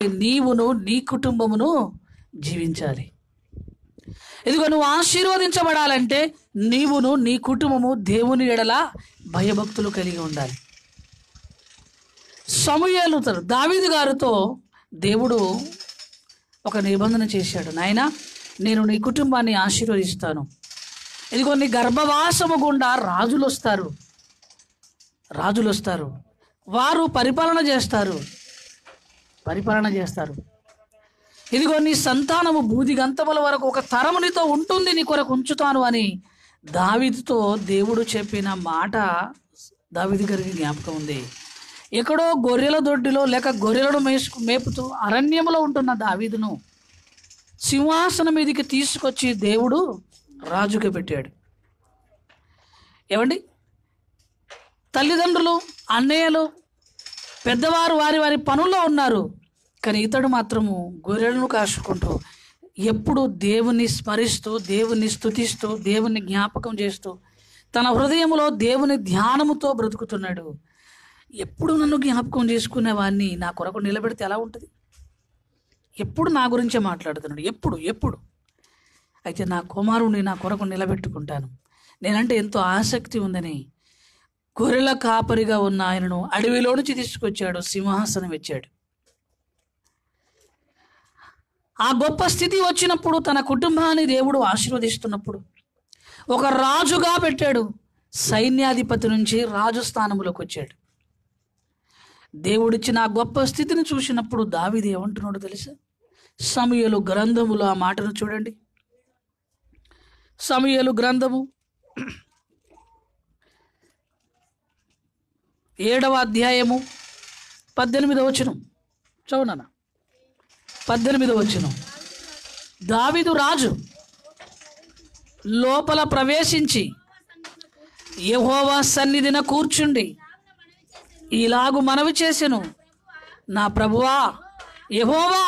నీవును నీ కుటుంబమును జీవించాలి ఇదిగో నువ్వు ఆశీర్వదించబడాలంటే నీవును నీ కుటుంబము దేవుని ఎడల భయభక్తులు కలిగి ఉండాలి సమూయేలు తరు- దావీదు గారితో దేవుడు ఒక నిబంధన చేశాడు నాయన నేను నీ కుటుంబాన్ని ఆశీర్వదిస్తాను ఇదిగో నీ గర్భవాసము గుండా రాజులు వస్తారు రాజులు వస్తారు వారు పరిపాలన చేస్తారు పరిపాలన చేస్తారు ఇదిగో నీ సంతానము బూది గంతముల వరకు ఒక తరము నీతో ఉంటుంది నీ కొరకు ఉంచుతాను అని దావీదుతో దేవుడు చెప్పిన మాట దావీదు గారికి జ్ఞాపకం ఉంది ఎక్కడో గొర్రెల దొడ్డిలో లేక గొర్రెలను మేసుకు మేపుతూ అరణ్యములో ఉంటున్న దావీదును సింహాసనం మీదకి తీసుకొచ్చి దేవుడు రాజుగా పెట్టాడు ఏమండి తల్లిదండ్రులు అన్నయ్యలు పెద్దవారు వారి వారి పనుల్లో ఉన్నారు కానీ ఇతడు మాత్రము గొర్రెలను కాచుకుంటూ ఎప్పుడు దేవుని స్మరిస్తూ దేవుని స్తుతిస్తూ దేవుని జ్ఞాపకం చేస్తూ తన హృదయంలో దేవుని ధ్యానముతో బ్రతుకుతున్నాడు ఎప్పుడు నన్ను జ్ఞాపకం చేసుకునేవాడిని నా కొరకు నిలబెడితే ఎలా ఉంటుంది ఎప్పుడు నా గురించే మాట్లాడుతున్నాడు ఎప్పుడు ఎప్పుడు అయితే నా కుమారుని నా కొరకు నిలబెట్టుకుంటాను నేనంటే ఎంతో ఆసక్తి ఉందని గొర్రెల కాపరిగా ఉన్న ఆయనను అడవిలో నుంచి తీసుకొచ్చాడు సింహాసనం ఇచ్చాడు ఆ గొప్ప స్థితి వచ్చినప్పుడు తన కుటుంబాన్ని దేవుడు ఆశీర్వదిస్తున్నప్పుడు ఒక రాజుగా పెట్టాడు సైన్యాధిపతి నుంచి రాజు స్థానంలోకి వచ్చాడు దేవుడిచ్చిన ఆ గొప్ప స్థితిని చూసినప్పుడు దావీదు ఏమంటున్నాడు తెలుసా సమయలు గ్రంథములో ఆ మాటను చూడండి సమయలు గ్రంథము ఏడవ అధ్యాయము పద్దెనిమిదవ వచనం చదువునా పద్దెనిమిదవ వచనం దావీదు రాజు లోపల ప్రవేశించి యెహోవా సన్నిధిన కూర్చుండి ఇలాగు మనవి చేసెను నా ప్రభువా యెహోవా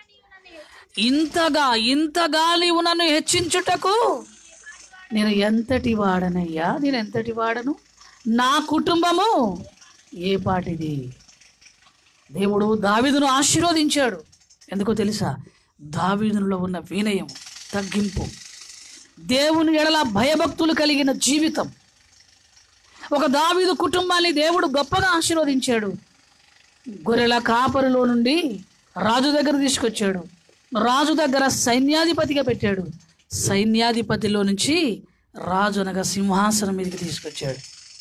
ఇంతగా ఇంతగా నీవు నన్ను హెచ్చించుటకు నేను ఎంతటి వాడనయ్యా నేను ఎంతటి వాడను నా కుటుంబము ఏ పాటిది దేవుడు దావీదును ఆశీర్వదించాడు ఎందుకో తెలుసా దావీదునిలో ఉన్న వినయం తగ్గింపు దేవుని ఎడల భయభక్తులు కలిగిన జీవితం ఒక దావీదు కుటుంబాన్ని దేవుడు గొప్పగా ఆశీర్వదించాడు గొర్రెల కాపరిలో నుండి రాజు దగ్గర తీసుకొచ్చాడు రాజు దగ్గర సైన్యాధిపతిగా పెట్టాడు సైన్యాధిపతిలో నుంచి రాజు అనగా సింహాసనం మీదకి తీసుకొచ్చాడు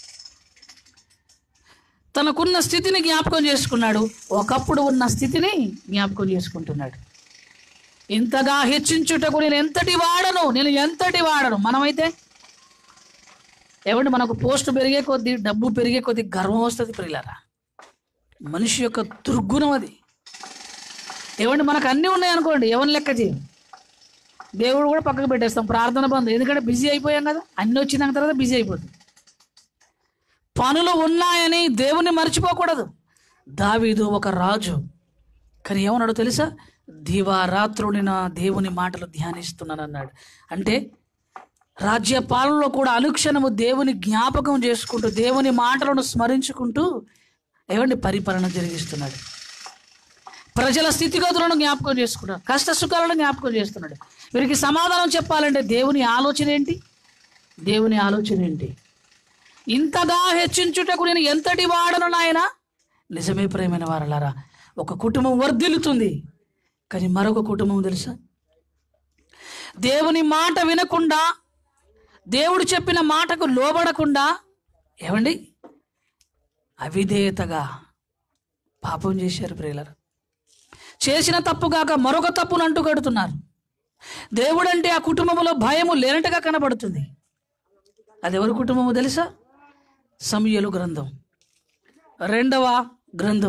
తనకున్న స్థితిని జ్ఞాపకం చేసుకున్నాడు ఒకప్పుడు ఉన్న స్థితిని జ్ఞాపకం చేసుకుంటున్నాడు ఇంతగా హెచ్చించుటకు నేను ఎంతటి వాడను నేను ఎంతటి వాడను మనమైతే ఏమంటే మనకు పోస్ట్ పెరిగే కొద్దీ డబ్బు పెరిగే కొద్దీ గర్వం వస్తుంది ప్రియులారా మనిషి యొక్క దుర్గుణం అది ఏమంటే మనకు అన్నీ ఉన్నాయి అనుకోండి ఎవరిని లెక్క చేయం దేవుడు కూడా పక్కకు పెట్టేస్తాం ప్రార్థన బంద్ ఎందుకంటే బిజీ అయిపోయాం కదా అన్నీ వచ్చిన తర్వాత బిజీ అయిపోతుంది పనులు ఉన్నాయని దేవుని మర్చిపోకూడదు దావీదు ఒక రాజు కానీ ఏమన్నాడు తెలుసా దివారాత్రుని నా దేవుని మాటలు ధ్యానిస్తున్నాను అన్నాడు అంటే రాజ్య పాలనలో కూడా అనుక్షణము దేవుని జ్ఞాపకం చేసుకుంటూ దేవుని మాటలను స్మరించుకుంటూ ఏమండి పరిపాలన జరిగిస్తున్నాడు ప్రజల స్థితిగతులను జ్ఞాపకం చేసుకున్నాడు కష్ట సుఖాలను జ్ఞాపకం చేస్తున్నాడు వీరికి సమాధానం చెప్పాలంటే దేవుని ఆలోచన ఏంటి దేవుని ఆలోచన ఏంటి ఇంతగా హెచ్చించుటకు నేను ఎంతటి వాడను నాయన నిజమే ప్రేమైన వారలారా ఒక కుటుంబం వర్ధిల్లుతుంది కానీ మరొక కుటుంబం తెలుసా దేవుని మాట వినకుండా దేవుడు చెప్పిన మాటకు లోబడకుండా ఏమండి అవిధేయతగా పాపం చేశారు ప్రియులరు చేసిన తప్పు కాక మరొక తప్పును అంటూ కడుతున్నారు దేవుడంటే ఆ కుటుంబంలో భయము లేనట్టుగా కనబడుతుంది అది ఎవరి కుటుంబము తెలుసా సమయలు గ్రంథం రెండవ గ్రంథం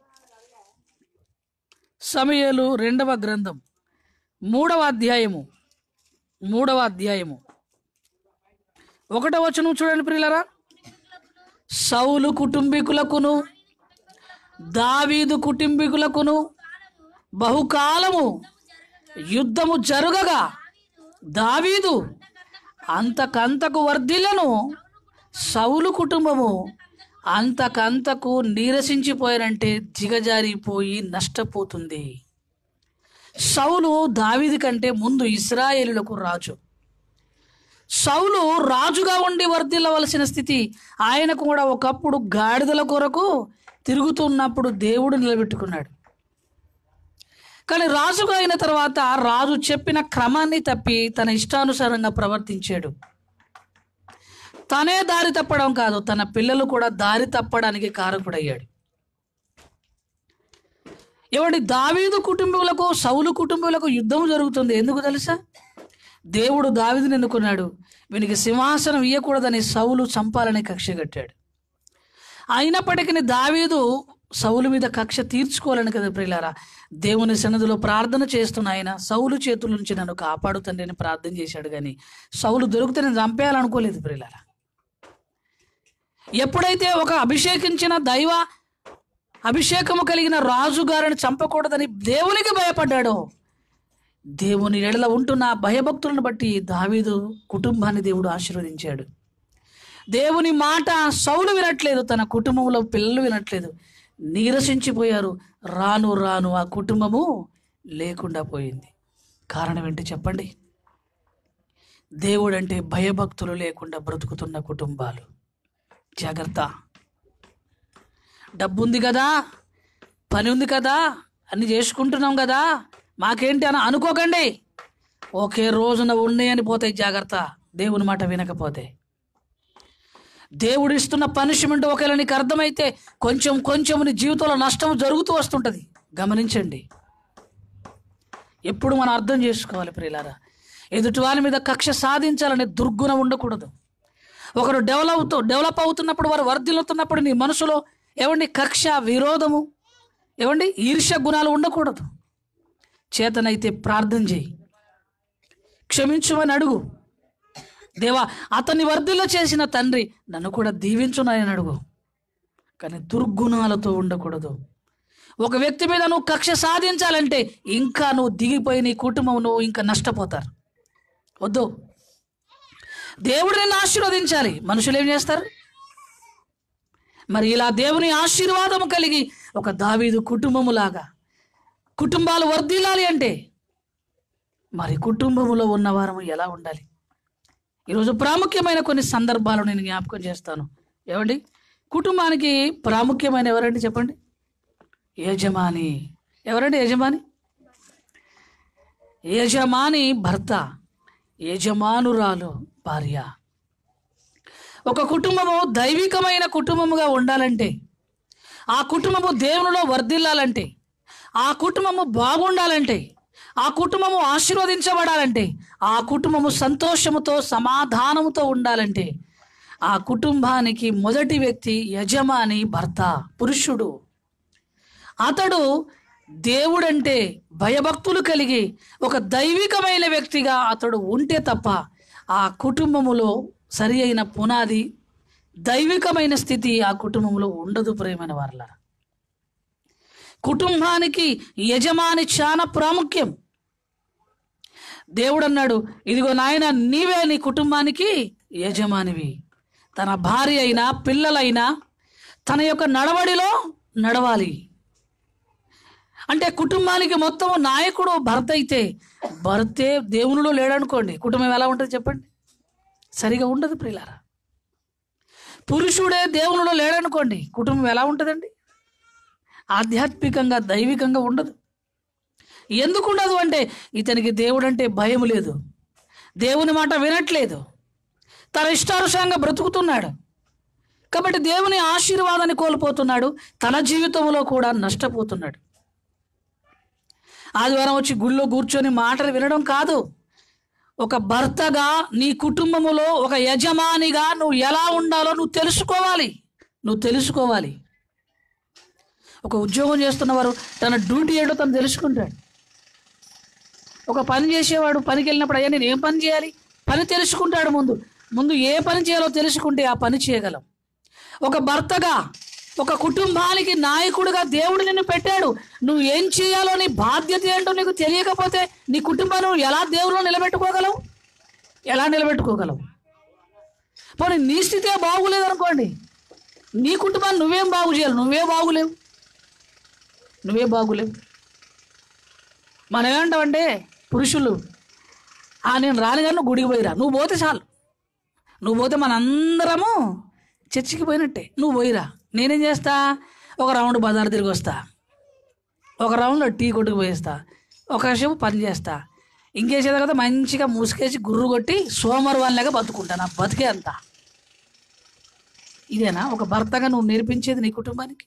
సమయలు రెండవ గ్రంథం మూడవ అధ్యాయము మూడవ అధ్యాయము ఒకటవ వచనం చూడండి ప్రియులరా సౌలు కుటుంబీకులకును దావీదు కుటుంబీకులకును బహుకాలము యుద్ధము జరుగగా దావీదు అంతకంతకు వర్ధిల్లను సౌలు కుటుంబము అంతకంతకు నీరసించిపోయారంటే దిగజారిపోయి నష్టపోతుంది సౌలు దావీది కంటే ముందు ఇస్రాయేలులకు రాజు సౌలు రాజుగా ఉండి వర్ధిల్లవలసిన స్థితి ఆయనకు కూడా ఒకప్పుడు గాడిదల కొరకు తిరుగుతున్నప్పుడు దేవుడు నిలబెట్టుకున్నాడు కానీ రాజుగా అయిన తర్వాత రాజు చెప్పిన క్రమాన్ని తప్పి తన ఇష్టానుసారంగా ప్రవర్తించాడు తనే దారి తప్పడం కాదు తన పిల్లలు కూడా దారి తప్పడానికి కారకుడయ్యాడు ఏమండి దావీదు కుటుంబీకులకు సౌలు కుటుంబీకులకు యుద్ధం జరుగుతుంది ఎందుకు తెలుసా దేవుడు దావీదుని ఎన్నుకున్నాడు వీనికి సింహాసనం ఇవ్వకూడదని సౌలు చంపాలని కక్ష కట్టాడు అయినప్పటికీ దావీదు సౌలు మీద కక్ష తీర్చుకోవాలని కదా ప్రియులారా దేవుని సన్నిధిలో ప్రార్థన చేస్తున్న ఆయన సౌలు చేతుల నుంచి నన్ను కాపాడు తండ్రి అని ప్రార్థన చేశాడు కానీ సౌలు దొరికితే నేను చంపేయాలనుకోలేదు ప్రియులారా ఎప్పుడైతే ఒక అభిషేకించిన దైవ అభిషేకము కలిగిన రాజుగారిని చంపకూడదని దేవునికి భయపడ్డాడో దేవుని ఎడల ఉంటున్న భయభక్తులను బట్టి దావీదు కుటుంబాన్ని దేవుడు ఆశీర్వదించాడు దేవుని మాట సౌలు వినట్లేదు తన కుటుంబంలో పిల్లలు వినట్లేదు నీరసించిపోయారు రాను రాను ఆ కుటుంబము లేకుండా పోయింది కారణం ఏంటి చెప్పండి దేవుడంటే భయభక్తులు లేకుండా బ్రతుకుతున్న కుటుంబాలు జాగ్రత్త డబ్బు ఉంది కదా పని ఉంది కదా అన్ని చేసుకుంటున్నాం కదా మాకేంటి అని అనుకోకండి ఒకే రోజున ఉన్నాయని పోతాయి జాగ్రత్త దేవుని మాట వినకపోతే దేవుడు ఇస్తున్న పనిష్మెంట్ ఒకవేళ నీకు అర్థమైతే కొంచెం కొంచెం నీ జీవితంలో నష్టం జరుగుతూ వస్తుంటుంది గమనించండి ఎప్పుడు మనం అర్థం చేసుకోవాలి ప్రియులారా ఎదుటి వారి మీద కక్ష సాధించాలనే దుర్గుణం ఉండకూడదు ఒకరు డెవలప్ డెవలప్ అవుతున్నప్పుడు వారు వర్ధిల్లుతున్నప్పుడు నీ మనసులో ఏమండి కక్ష విరోధము ఏమండి ఈర్ష్య గుణాలు ఉండకూడదు చేతనైతే ప్రార్థన చేయి క్షమించుమని అడుగు దేవా అతన్ని వర్ధిల్ల చేసిన తండ్రి నన్ను కూడా దీవించునని అడుగు కానీ దుర్గుణాలతో ఉండకూడదు ఒక వ్యక్తి మీద నువ్వు కక్ష సాధించాలంటే ఇంకా నువ్వు దిగిపోయి నీ కుటుంబం నువ్వు ఇంకా నష్టపోతారు వద్దు దేవుడు నిన్ను ఆశీర్వదించాలి మనుషులు ఏం చేస్తారు మరి ఇలా దేవుని ఆశీర్వాదము కలిగి ఒక దావీదు కుటుంబములాగా కుటుంబాలు వర్ధిల్లాలి అంటే మరి కుటుంబములో ఉన్నవారము ఎలా ఉండాలి ఈరోజు ప్రాముఖ్యమైన కొన్ని సందర్భాలు నేను జ్ఞాపకం చేస్తాను ఏమండి కుటుంబానికి ప్రాముఖ్యమైన ఎవరండి చెప్పండి యజమాని ఎవరండి యజమాని యజమాని భర్త యజమానురాలు భార్య ఒక కుటుంబము దైవికమైన కుటుంబముగా ఉండాలంటే ఆ కుటుంబము దేవునిలో వర్ధిల్లాలంటే ఆ కుటుంబము బాగుండాలంటే ఆ కుటుంబము ఆశీర్వదించబడాలంటే ఆ కుటుంబము సంతోషముతో సమాధానముతో ఉండాలంటే ఆ కుటుంబానికి మొదటి వ్యక్తి యజమాని భర్త పురుషుడు అతడు దేవుడంటే భయభక్తులు కలిగి ఒక దైవికమైన వ్యక్తిగా అతడు ఉంటే తప్ప ఆ కుటుంబములో సరి అయిన పునాది దైవికమైన స్థితి ఆ కుటుంబంలో ఉండదు ప్రేమైన వారల కుటుంబానికి యజమాని చాలా ప్రాముఖ్యం దేవుడు అన్నాడు ఇదిగో నాయన నీవే నీ కుటుంబానికి యజమానివి తన భార్య అయినా పిల్లలైనా తన యొక్క నడవడిలో నడవాలి అంటే కుటుంబానికి మొత్తం నాయకుడు భర్త అయితే భర్తే దేవునిలో లేడనుకోండి కుటుంబం ఎలా ఉంటుంది చెప్పండి సరిగా ఉండదు ప్రియులారా పురుషుడే దేవునిలో లేడనుకోండి కుటుంబం ఎలా ఉంటుందండి ఆధ్యాత్మికంగా దైవికంగా ఉండదు ఎందుకు ఉండదు అంటే ఇతనికి దేవుడు అంటే భయం లేదు దేవుని మాట వినట్లేదు తన ఇష్టానుసారంగా బ్రతుకుతున్నాడు కాబట్టి దేవుని ఆశీర్వాదాన్ని కోల్పోతున్నాడు తన జీవితంలో కూడా నష్టపోతున్నాడు ఆదివారం వచ్చి గుళ్ళో కూర్చొని మాటలు వినడం కాదు ఒక భర్తగా నీ కుటుంబములో ఒక యజమానిగా నువ్వు ఎలా ఉండాలో నువ్వు తెలుసుకోవాలి నువ్వు తెలుసుకోవాలి ఒక ఉద్యోగం చేస్తున్నవారు తన డ్యూటీ ఏంటో తను తెలుసుకుంటాడు ఒక పని చేసేవాడు పనికి వెళ్ళినప్పుడు అయ్యా నేను ఏం పని చేయాలి పని తెలుసుకుంటాడు ముందు ముందు ఏ పని చేయాలో తెలుసుకుంటే ఆ పని చేయగలం ఒక భర్తగా ఒక కుటుంబానికి నాయకుడిగా దేవుడు నిన్ను పెట్టాడు నువ్వు ఏం చేయాలో నీ బాధ్యత ఏంటో నీకు తెలియకపోతే నీ కుటుంబాన్ని నువ్వు ఎలా దేవుడిలో నిలబెట్టుకోగలవు ఎలా నిలబెట్టుకోగలవు పోనీ నీ స్థితే బాగోలేదు అనుకోండి నీ కుటుంబాన్ని నువ్వేం బాగు చేయాలి నువ్వే బాగులేవు నువ్వే బాగులేవు మనం ఏమంటామంటే పురుషులు ఆ నేను రాను కానీ నువ్వు గుడికి పోయిరా నువ్వు పోతే చాలు నువ్వు పోతే మనందరము చర్చికి పోయినట్టే నువ్వు పోయిరా నేనేం చేస్తా ఒక రౌండ్ బజార్ తిరిగి వస్తా ఒక రౌండ్లో టీ కొట్టుకు పోయేస్తా ఒక సేపు పని చేస్తా ఇంకేసేది కదా మంచిగా ముసుకేసి గుర్రు కొట్టి సోమవారం లాగా బతుకుంటా నా బతికే అంత ఇదేనా ఒక భర్తగా నువ్వు నేర్పించేది నీ కుటుంబానికి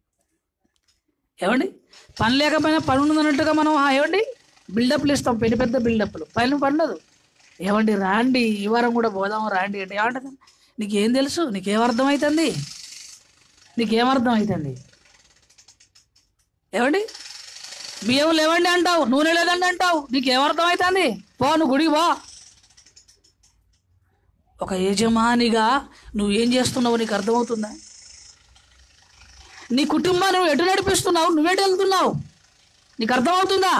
ఏమండి పని లేకపోయినా పని ఉన్నదన్నట్టుగా మనం ఆ, ఏమండి బిల్డప్లు ఇస్తాం పెద్ద పెద్ద బిల్డప్లు పని పడలేదు ఏమండి రాండి ఈ వారం కూడా పోదాం రాండి అంటే ఏమంటుంది నీకేం తెలుసు నీకేం అర్థమవుతుంది నీకేం అర్థం అవుతుంది ఏమండి బియ్యం లేవండి అంటావు నూనె లేదండి అంటావు నీకేం అర్థం అవుతుంది పో నువ్వు గుడికి పో ఒక యజమానిగా నువ్వు ఏం చేస్తున్నావు నీకు అర్థమవుతుందా నీ కుటుంబాన్ని నువ్వు ఎటు నడిపిస్తున్నావు నువ్వెటు వెళ్తున్నావు నీకు అర్థమవుతుందా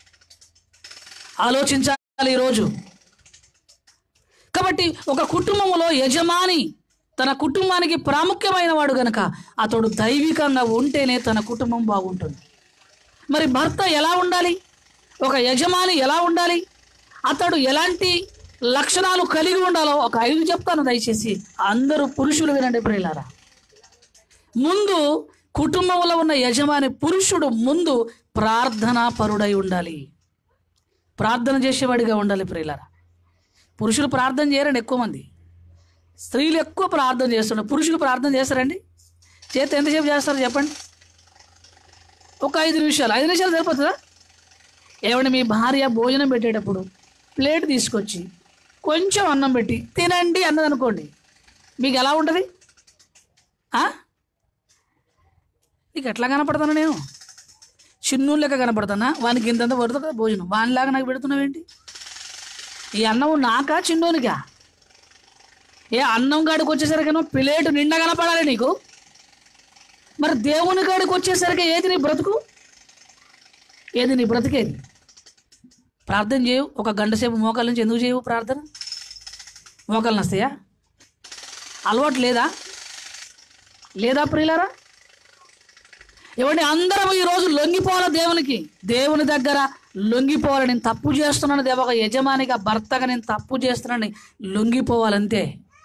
ఆలోచించాలి ఈరోజు కాబట్టి ఒక కుటుంబంలో యజమాని తన కుటుంబానికి ప్రాముఖ్యమైన వాడు గనక అతడు దైవికంగా ఉంటేనే తన కుటుంబం బాగుంటుంది మరి భర్త ఎలా ఉండాలి ఒక యజమాని ఎలా ఉండాలి అతడు ఎలాంటి లక్షణాలు కలిగి ఉండాలో ఒక ఐదు చెప్తాను దయచేసి అందరూ పురుషులు వినండి ప్రియులారా ముందు కుటుంబంలో ఉన్న యజమాని పురుషుడు ముందు ప్రార్థనా పరుడై ఉండాలి ప్రార్థన చేసేవాడిగా ఉండాలి ప్రియులారా పురుషులు ప్రార్థన చేయరండి ఎక్కువ మంది స్త్రీలు ఎక్కువ ప్రార్థన చేస్తున్నారు పురుషులు ప్రార్థన చేస్తారండి చేత ఎంతసేపు చేస్తారు చెప్పండి ఒక ఐదు నిమిషాలు ఐదు నిమిషాలు సరిపోతుందా ఏమంటే మీ భార్య భోజనం పెట్టేటప్పుడు ప్లేట్ తీసుకొచ్చి కొంచెం అన్నం పెట్టి తినండి అన్నది అనుకోండి మీకు ఎలా ఉంటుంది ఆ? నీకు ఎట్లా కనపడతాను నేను చిన్ను లెక్క కనపడతానా వానికి ఇంతంత పడుతుంది కదా భోజనం వానిలాగా నాకు పెడుతున్నావేంటి ఈ అన్నం నాకా చిన్నోనికా ఏ అన్నం కాడికి వచ్చేసరికేమో ప్లేటు నిండా కనపడాలి నీకు మరి దేవుని కాడికి వచ్చేసరికి ఏది నీ బ్రతుకు ఏది నీ బ్రతికేది ప్రార్థన చేయవు ఒక గంట సేపు మోకాల నుంచి ఎందుకు చేయవు ప్రార్థన మోకాలు వస్తాయా అలవాటు లేదా లేదా ప్రియులారా ఏమండి అందరం ఈరోజు లొంగిపోవాలి దేవునికి దేవుని దగ్గర లొంగిపోవాలి నేను తప్పు చేస్తున్నాను దేవ ఒక యజమానిగా భర్తగా నేను తప్పు చేస్తున్నాను లొంగిపోవాలంతే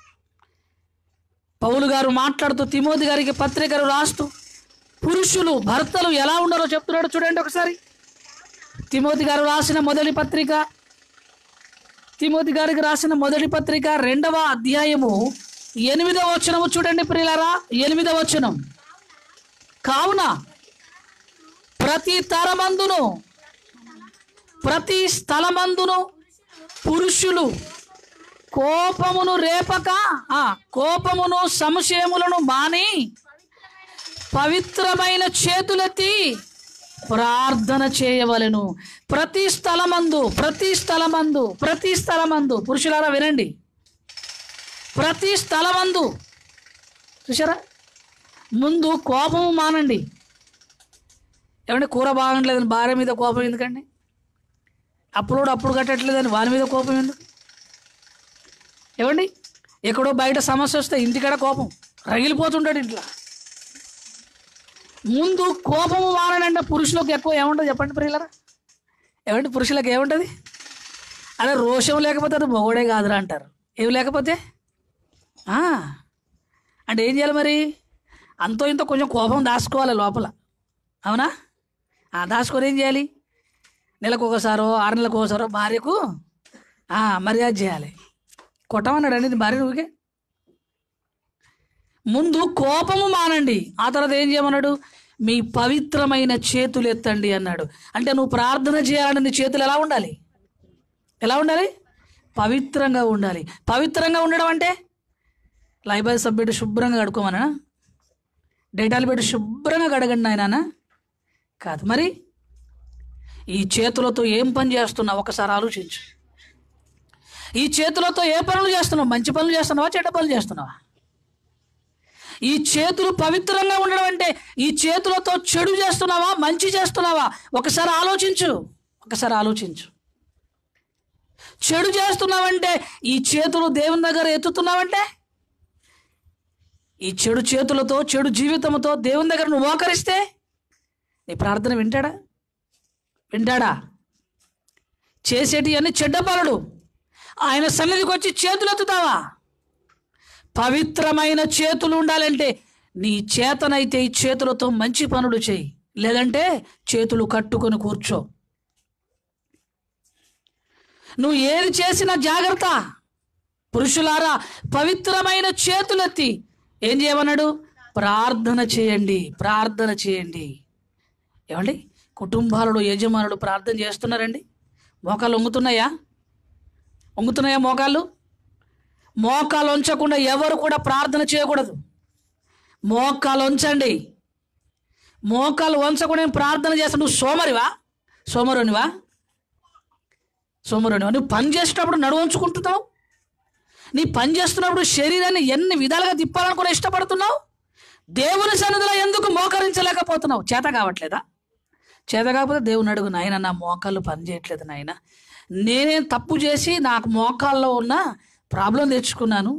పౌలు గారు మాట్లాడుతూ తిమోతి గారికి పత్రికలు రాస్తూ పురుషులు భర్తలు ఎలా ఉన్నారో చెప్తున్నాడు చూడండి ఒకసారి తిమోతి గారు రాసిన మొదటి పత్రిక తిమోతి గారికి రాసిన మొదటి పత్రిక రెండవ అధ్యాయము ఎనిమిదవ వచనము చూడండి ప్రియులారా ఎనిమిదవ వచనం కావున ప్రతి తరమందును ప్రతి స్థలమందును పురుషులు కోపమును రేపక ఆ కోపమును సంశయములను మాని పవిత్రమైన చేతులెత్తి ప్రార్థన చేయవలెను ప్రతి స్థలమందు ప్రతి స్థలమందు ప్రతి స్థలమందు పురుషులారా వినండి ప్రతి స్థలమందు చూసారా ముందు కోపము మానండి ఏమంటే కూర బాగట్లేదని భార్య మీద కోపం ఎందుకండి అప్పుడు అప్పుడు కట్టట్లేదని వాని మీద కోపం ఎందుకు ఏమండి ఎక్కడో బయట సమస్య వస్తే ఇంటికాడ కోపం రగిలిపోతుంటాడు ఇంట్లో ముందు కోపము మారనంటే పురుషులకు ఎక్కువ ఏముంటుంది చెప్పండి ప్రియులరా ఏమంటే పురుషులకు ఏముంటుంది అదే రోషం లేకపోతే అది మొగడే కాదురా అంటారు ఏమి లేకపోతే ఆ, అంటే ఏం చేయాలి మరి అంతో ఇంతో కొంచెం కోపం దాచుకోవాలి లోపల అవునా ఆ, దాచుకొని ఏం చేయాలి నెలకు ఒకసారో ఆరు నెలలకు ఒకసారో భార్యకు ఆ, మర్యాద చేయాలి కొట్టమన్నాడు అండి భార్య ఊరికే ముందు కోపము మానండి ఆ తర్వాత ఏం చేయమన్నాడు మీ పవిత్రమైన చేతులు ఎత్తండి అన్నాడు అంటే నువ్వు ప్రార్థన చేయాలని నీ చేతులు ఎలా ఉండాలి ఎలా ఉండాలి పవిత్రంగా ఉండాలి పవిత్రంగా ఉండడం అంటే లైబాయ్ సభ్యుడు శుభ్రంగా కడుక్కోమనా డేటాలు పెట్టి శుభ్రంగా కడగండి ఆయన కాదు మరి ఈ చేతులతో ఏం పని చేస్తున్నావు ఒకసారి ఆలోచించు ఈ చేతులతో ఏ పనులు చేస్తున్నావు మంచి పనులు చేస్తున్నావా చెడ్డ పనులు చేస్తున్నావా ఈ చేతులు పవిత్రంగా ఉండడం అంటే ఈ చేతులతో చెడు చేస్తున్నావా మంచి చేస్తున్నావా ఒకసారి ఆలోచించు ఒకసారి ఆలోచించు చెడు చేస్తున్నావంటే ఈ చేతులు దేవుని దగ్గర ఎత్తుతున్నావంటే ఈ చెడు చేతులతో చెడు జీవితంతో దేవుని దగ్గర నువ్వు మోకరిస్తే నీ ప్రార్థన వింటాడా వింటాడా చేసేటి అన్ని చెడ్డ పనులు ఆయన సన్నిధికి వచ్చి చేతులు ఎత్తుతావా పవిత్రమైన చేతులు ఉండాలంటే నీ చేతనైతే ఈ చేతులతో మంచి పనులు చేయి లేదంటే చేతులు కట్టుకొని కూర్చో నువ్వు ఏది చేసినా జాగ్రత్త పురుషులారా పవిత్రమైన చేతులెత్తి ఏం చేయమన్నాడు ప్రార్థన చేయండి ప్రార్థన చేయండి ఏమండి కుటుంబాలలో యజమానులు ప్రార్థన చేస్తున్నారండి మోకాలు వంగుతున్నాయా వంగుతున్నాయా మోకాళ్ళు మోకాలు ఉంచకుండా ఎవరు కూడా ప్రార్థన చేయకూడదు మోకాలు ఉంచండి మోకాలు వంచకుండా నేను ప్రార్థన చేస్తాను నువ్వు సోమరివా సోమరునివా సోమరునివా నువ్వు పని చేసేటప్పుడు నడువు ఉంచుకుంటున్నావు నీ పని చేస్తున్నప్పుడు శరీరాన్ని ఎన్ని విధాలుగా తిప్పాలనుకుని ఇష్టపడుతున్నావు దేవుని సన్నిధిలో ఎందుకు మోకరించలేకపోతున్నావు చేత కావట్లేదా చేత కాకపోతే దేవుని అడుగు నాయన నా మోకాళ్ళు పని చేయట్లేదు నాయన నేనేం తప్పు చేసి నాకు మోకాల్లో ఉన్న ప్రాబ్లం తెచ్చుకున్నాను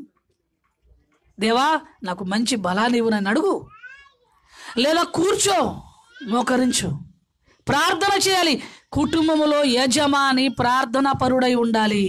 దేవా నాకు మంచి బలాన్ని ఇవ్వు నన్ను అడుగు లేదా కూర్చో మోకరించు ప్రార్థన చేయాలి కుటుంబంలో యజమాని ప్రార్థన పరుడై ఉండాలి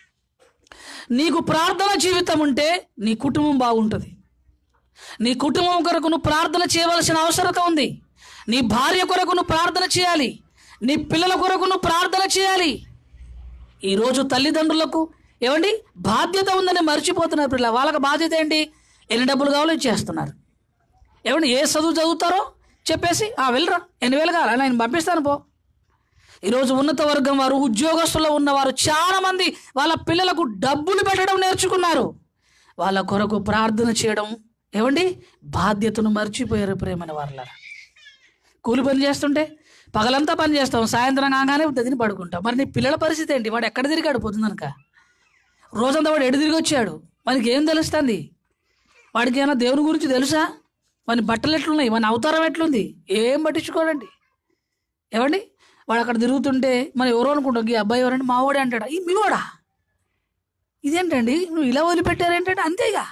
నీకు ప్రార్థన జీవితం ఉంటే నీ కుటుంబం బాగుంటుంది నీ కుటుంబం కొరకు నువ్వు ప్రార్థన చేయవలసిన అవసరత ఉంది నీ భార్య కొరకు నువ్వు ప్రార్థన చేయాలి నీ పిల్లల కొరకు నువ్వు ప్రార్థన చేయాలి ఈరోజు తల్లిదండ్రులకు ఏమండి బాధ్యత ఉందని మర్చిపోతున్నారు పిల్లలు వాళ్ళకి బాధ్యత ఏంటి ఎన్ని డబ్బులు కావాలో ఇచ్చేస్తున్నారు ఏమండి ఏ చదువు చదువుతారో చెప్పేసి ఆ వెళ్ళరా ఎన్ని వేలు కావాలి నేను పంపిస్తాను పో ఈరోజు ఉన్నత వర్గం వారు ఉద్యోగస్తుల్లో ఉన్నవారు చాలా మంది వాళ్ళ పిల్లలకు డబ్బులు పెట్టడం నేర్చుకున్నారు వాళ్ళ కొరకు ప్రార్థన చేయడం ఏమండి బాధ్యతను మర్చిపోయారు ప్రేమైన వాళ్ళ కూలి పని చేస్తుంటే పగలంతా పని చేస్తాం సాయంత్రం కాగానే తిని పడుకుంటాం మరి నీ పిల్లల పరిస్థితి ఏంటి వాడు ఎక్కడ తిరిగాడు పోతుందనక రోజంతా వాడు ఎడు తిరిగి వచ్చాడు మనకి ఏం తెలుస్తుంది వాడికి ఏమైనా దేవుని గురించి తెలుసా మన బట్టలు ఎట్లున్నాయి మన అవతారం ఎట్లుంది ఏం పట్టించుకోడండి ఏమండి వాడు అక్కడ తిరుగుతుంటే మనం ఎవరో అనుకుంటాం ఈ అబ్బాయి ఎవరంటే మావాడే అంటాడు ఈ మీవాడా ఇదేంటండి నువ్వు ఇలా వదిలిపెట్టారేంటంటే అంతేగా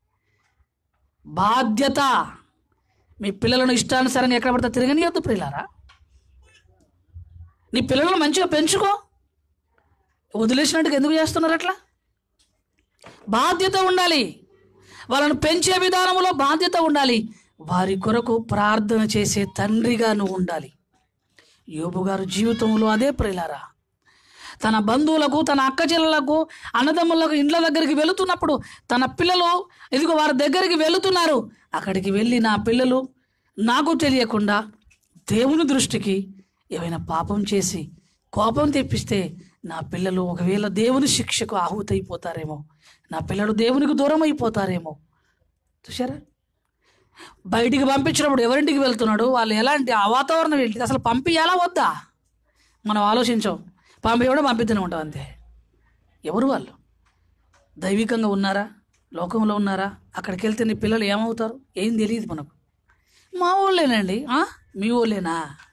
బాధ్యత మీ పిల్లలను ఇష్టానుసారంగా ఎక్కడ పడితే తిరగనియొద్దు ప్రియులారా నీ పిల్లలను మంచిగా పెంచుకో వదిలేసినట్టుగా ఎందుకు చేస్తున్నారు అట్లా బాధ్యత ఉండాలి వాళ్ళను పెంచే విధానంలో బాధ్యత ఉండాలి వారి కొరకు ప్రార్థన చేసే తండ్రిగా నువ్వు ఉండాలి యోబు గారు జీవితంలో అదే ప్రియులారా తన బంధువులకు తన అక్క చెల్లెలకు అన్నదమ్ములకు ఇండ్ల దగ్గరికి వెళుతున్నప్పుడు తన పిల్లలు ఇదిగో వారి దగ్గరికి వెళుతున్నారు అక్కడికి వెళ్ళి నా పిల్లలు నాకు తెలియకుండా దేవుని దృష్టికి ఏమైనా పాపం చేసి కోపం తెప్పిస్తే నా పిల్లలు ఒకవేళ దేవుని శిక్షకు ఆహుతైపోతారేమో నా పిల్లలు దేవునికి దూరం అయిపోతారేమో చూసారా బయటికి పంపించినప్పుడు ఎవరింటికి వెళ్తున్నాడు వాళ్ళు ఎలాంటి ఆ వాతావరణం ఏంటి అసలు పంపించాలా వద్దా మనం ఆలోచించాం పంపించడం పంపిస్తూనే ఉంటాం అంతే ఎవరు వాళ్ళు దైవికంగా ఉన్నారా లోకంలో ఉన్నారా అక్కడికి వెళ్తే నీ పిల్లలు ఏమవుతారు ఏం తెలియదు మనకు మా ఊళ్ళేనండి ఆ? మీ ఊళ్ళేనా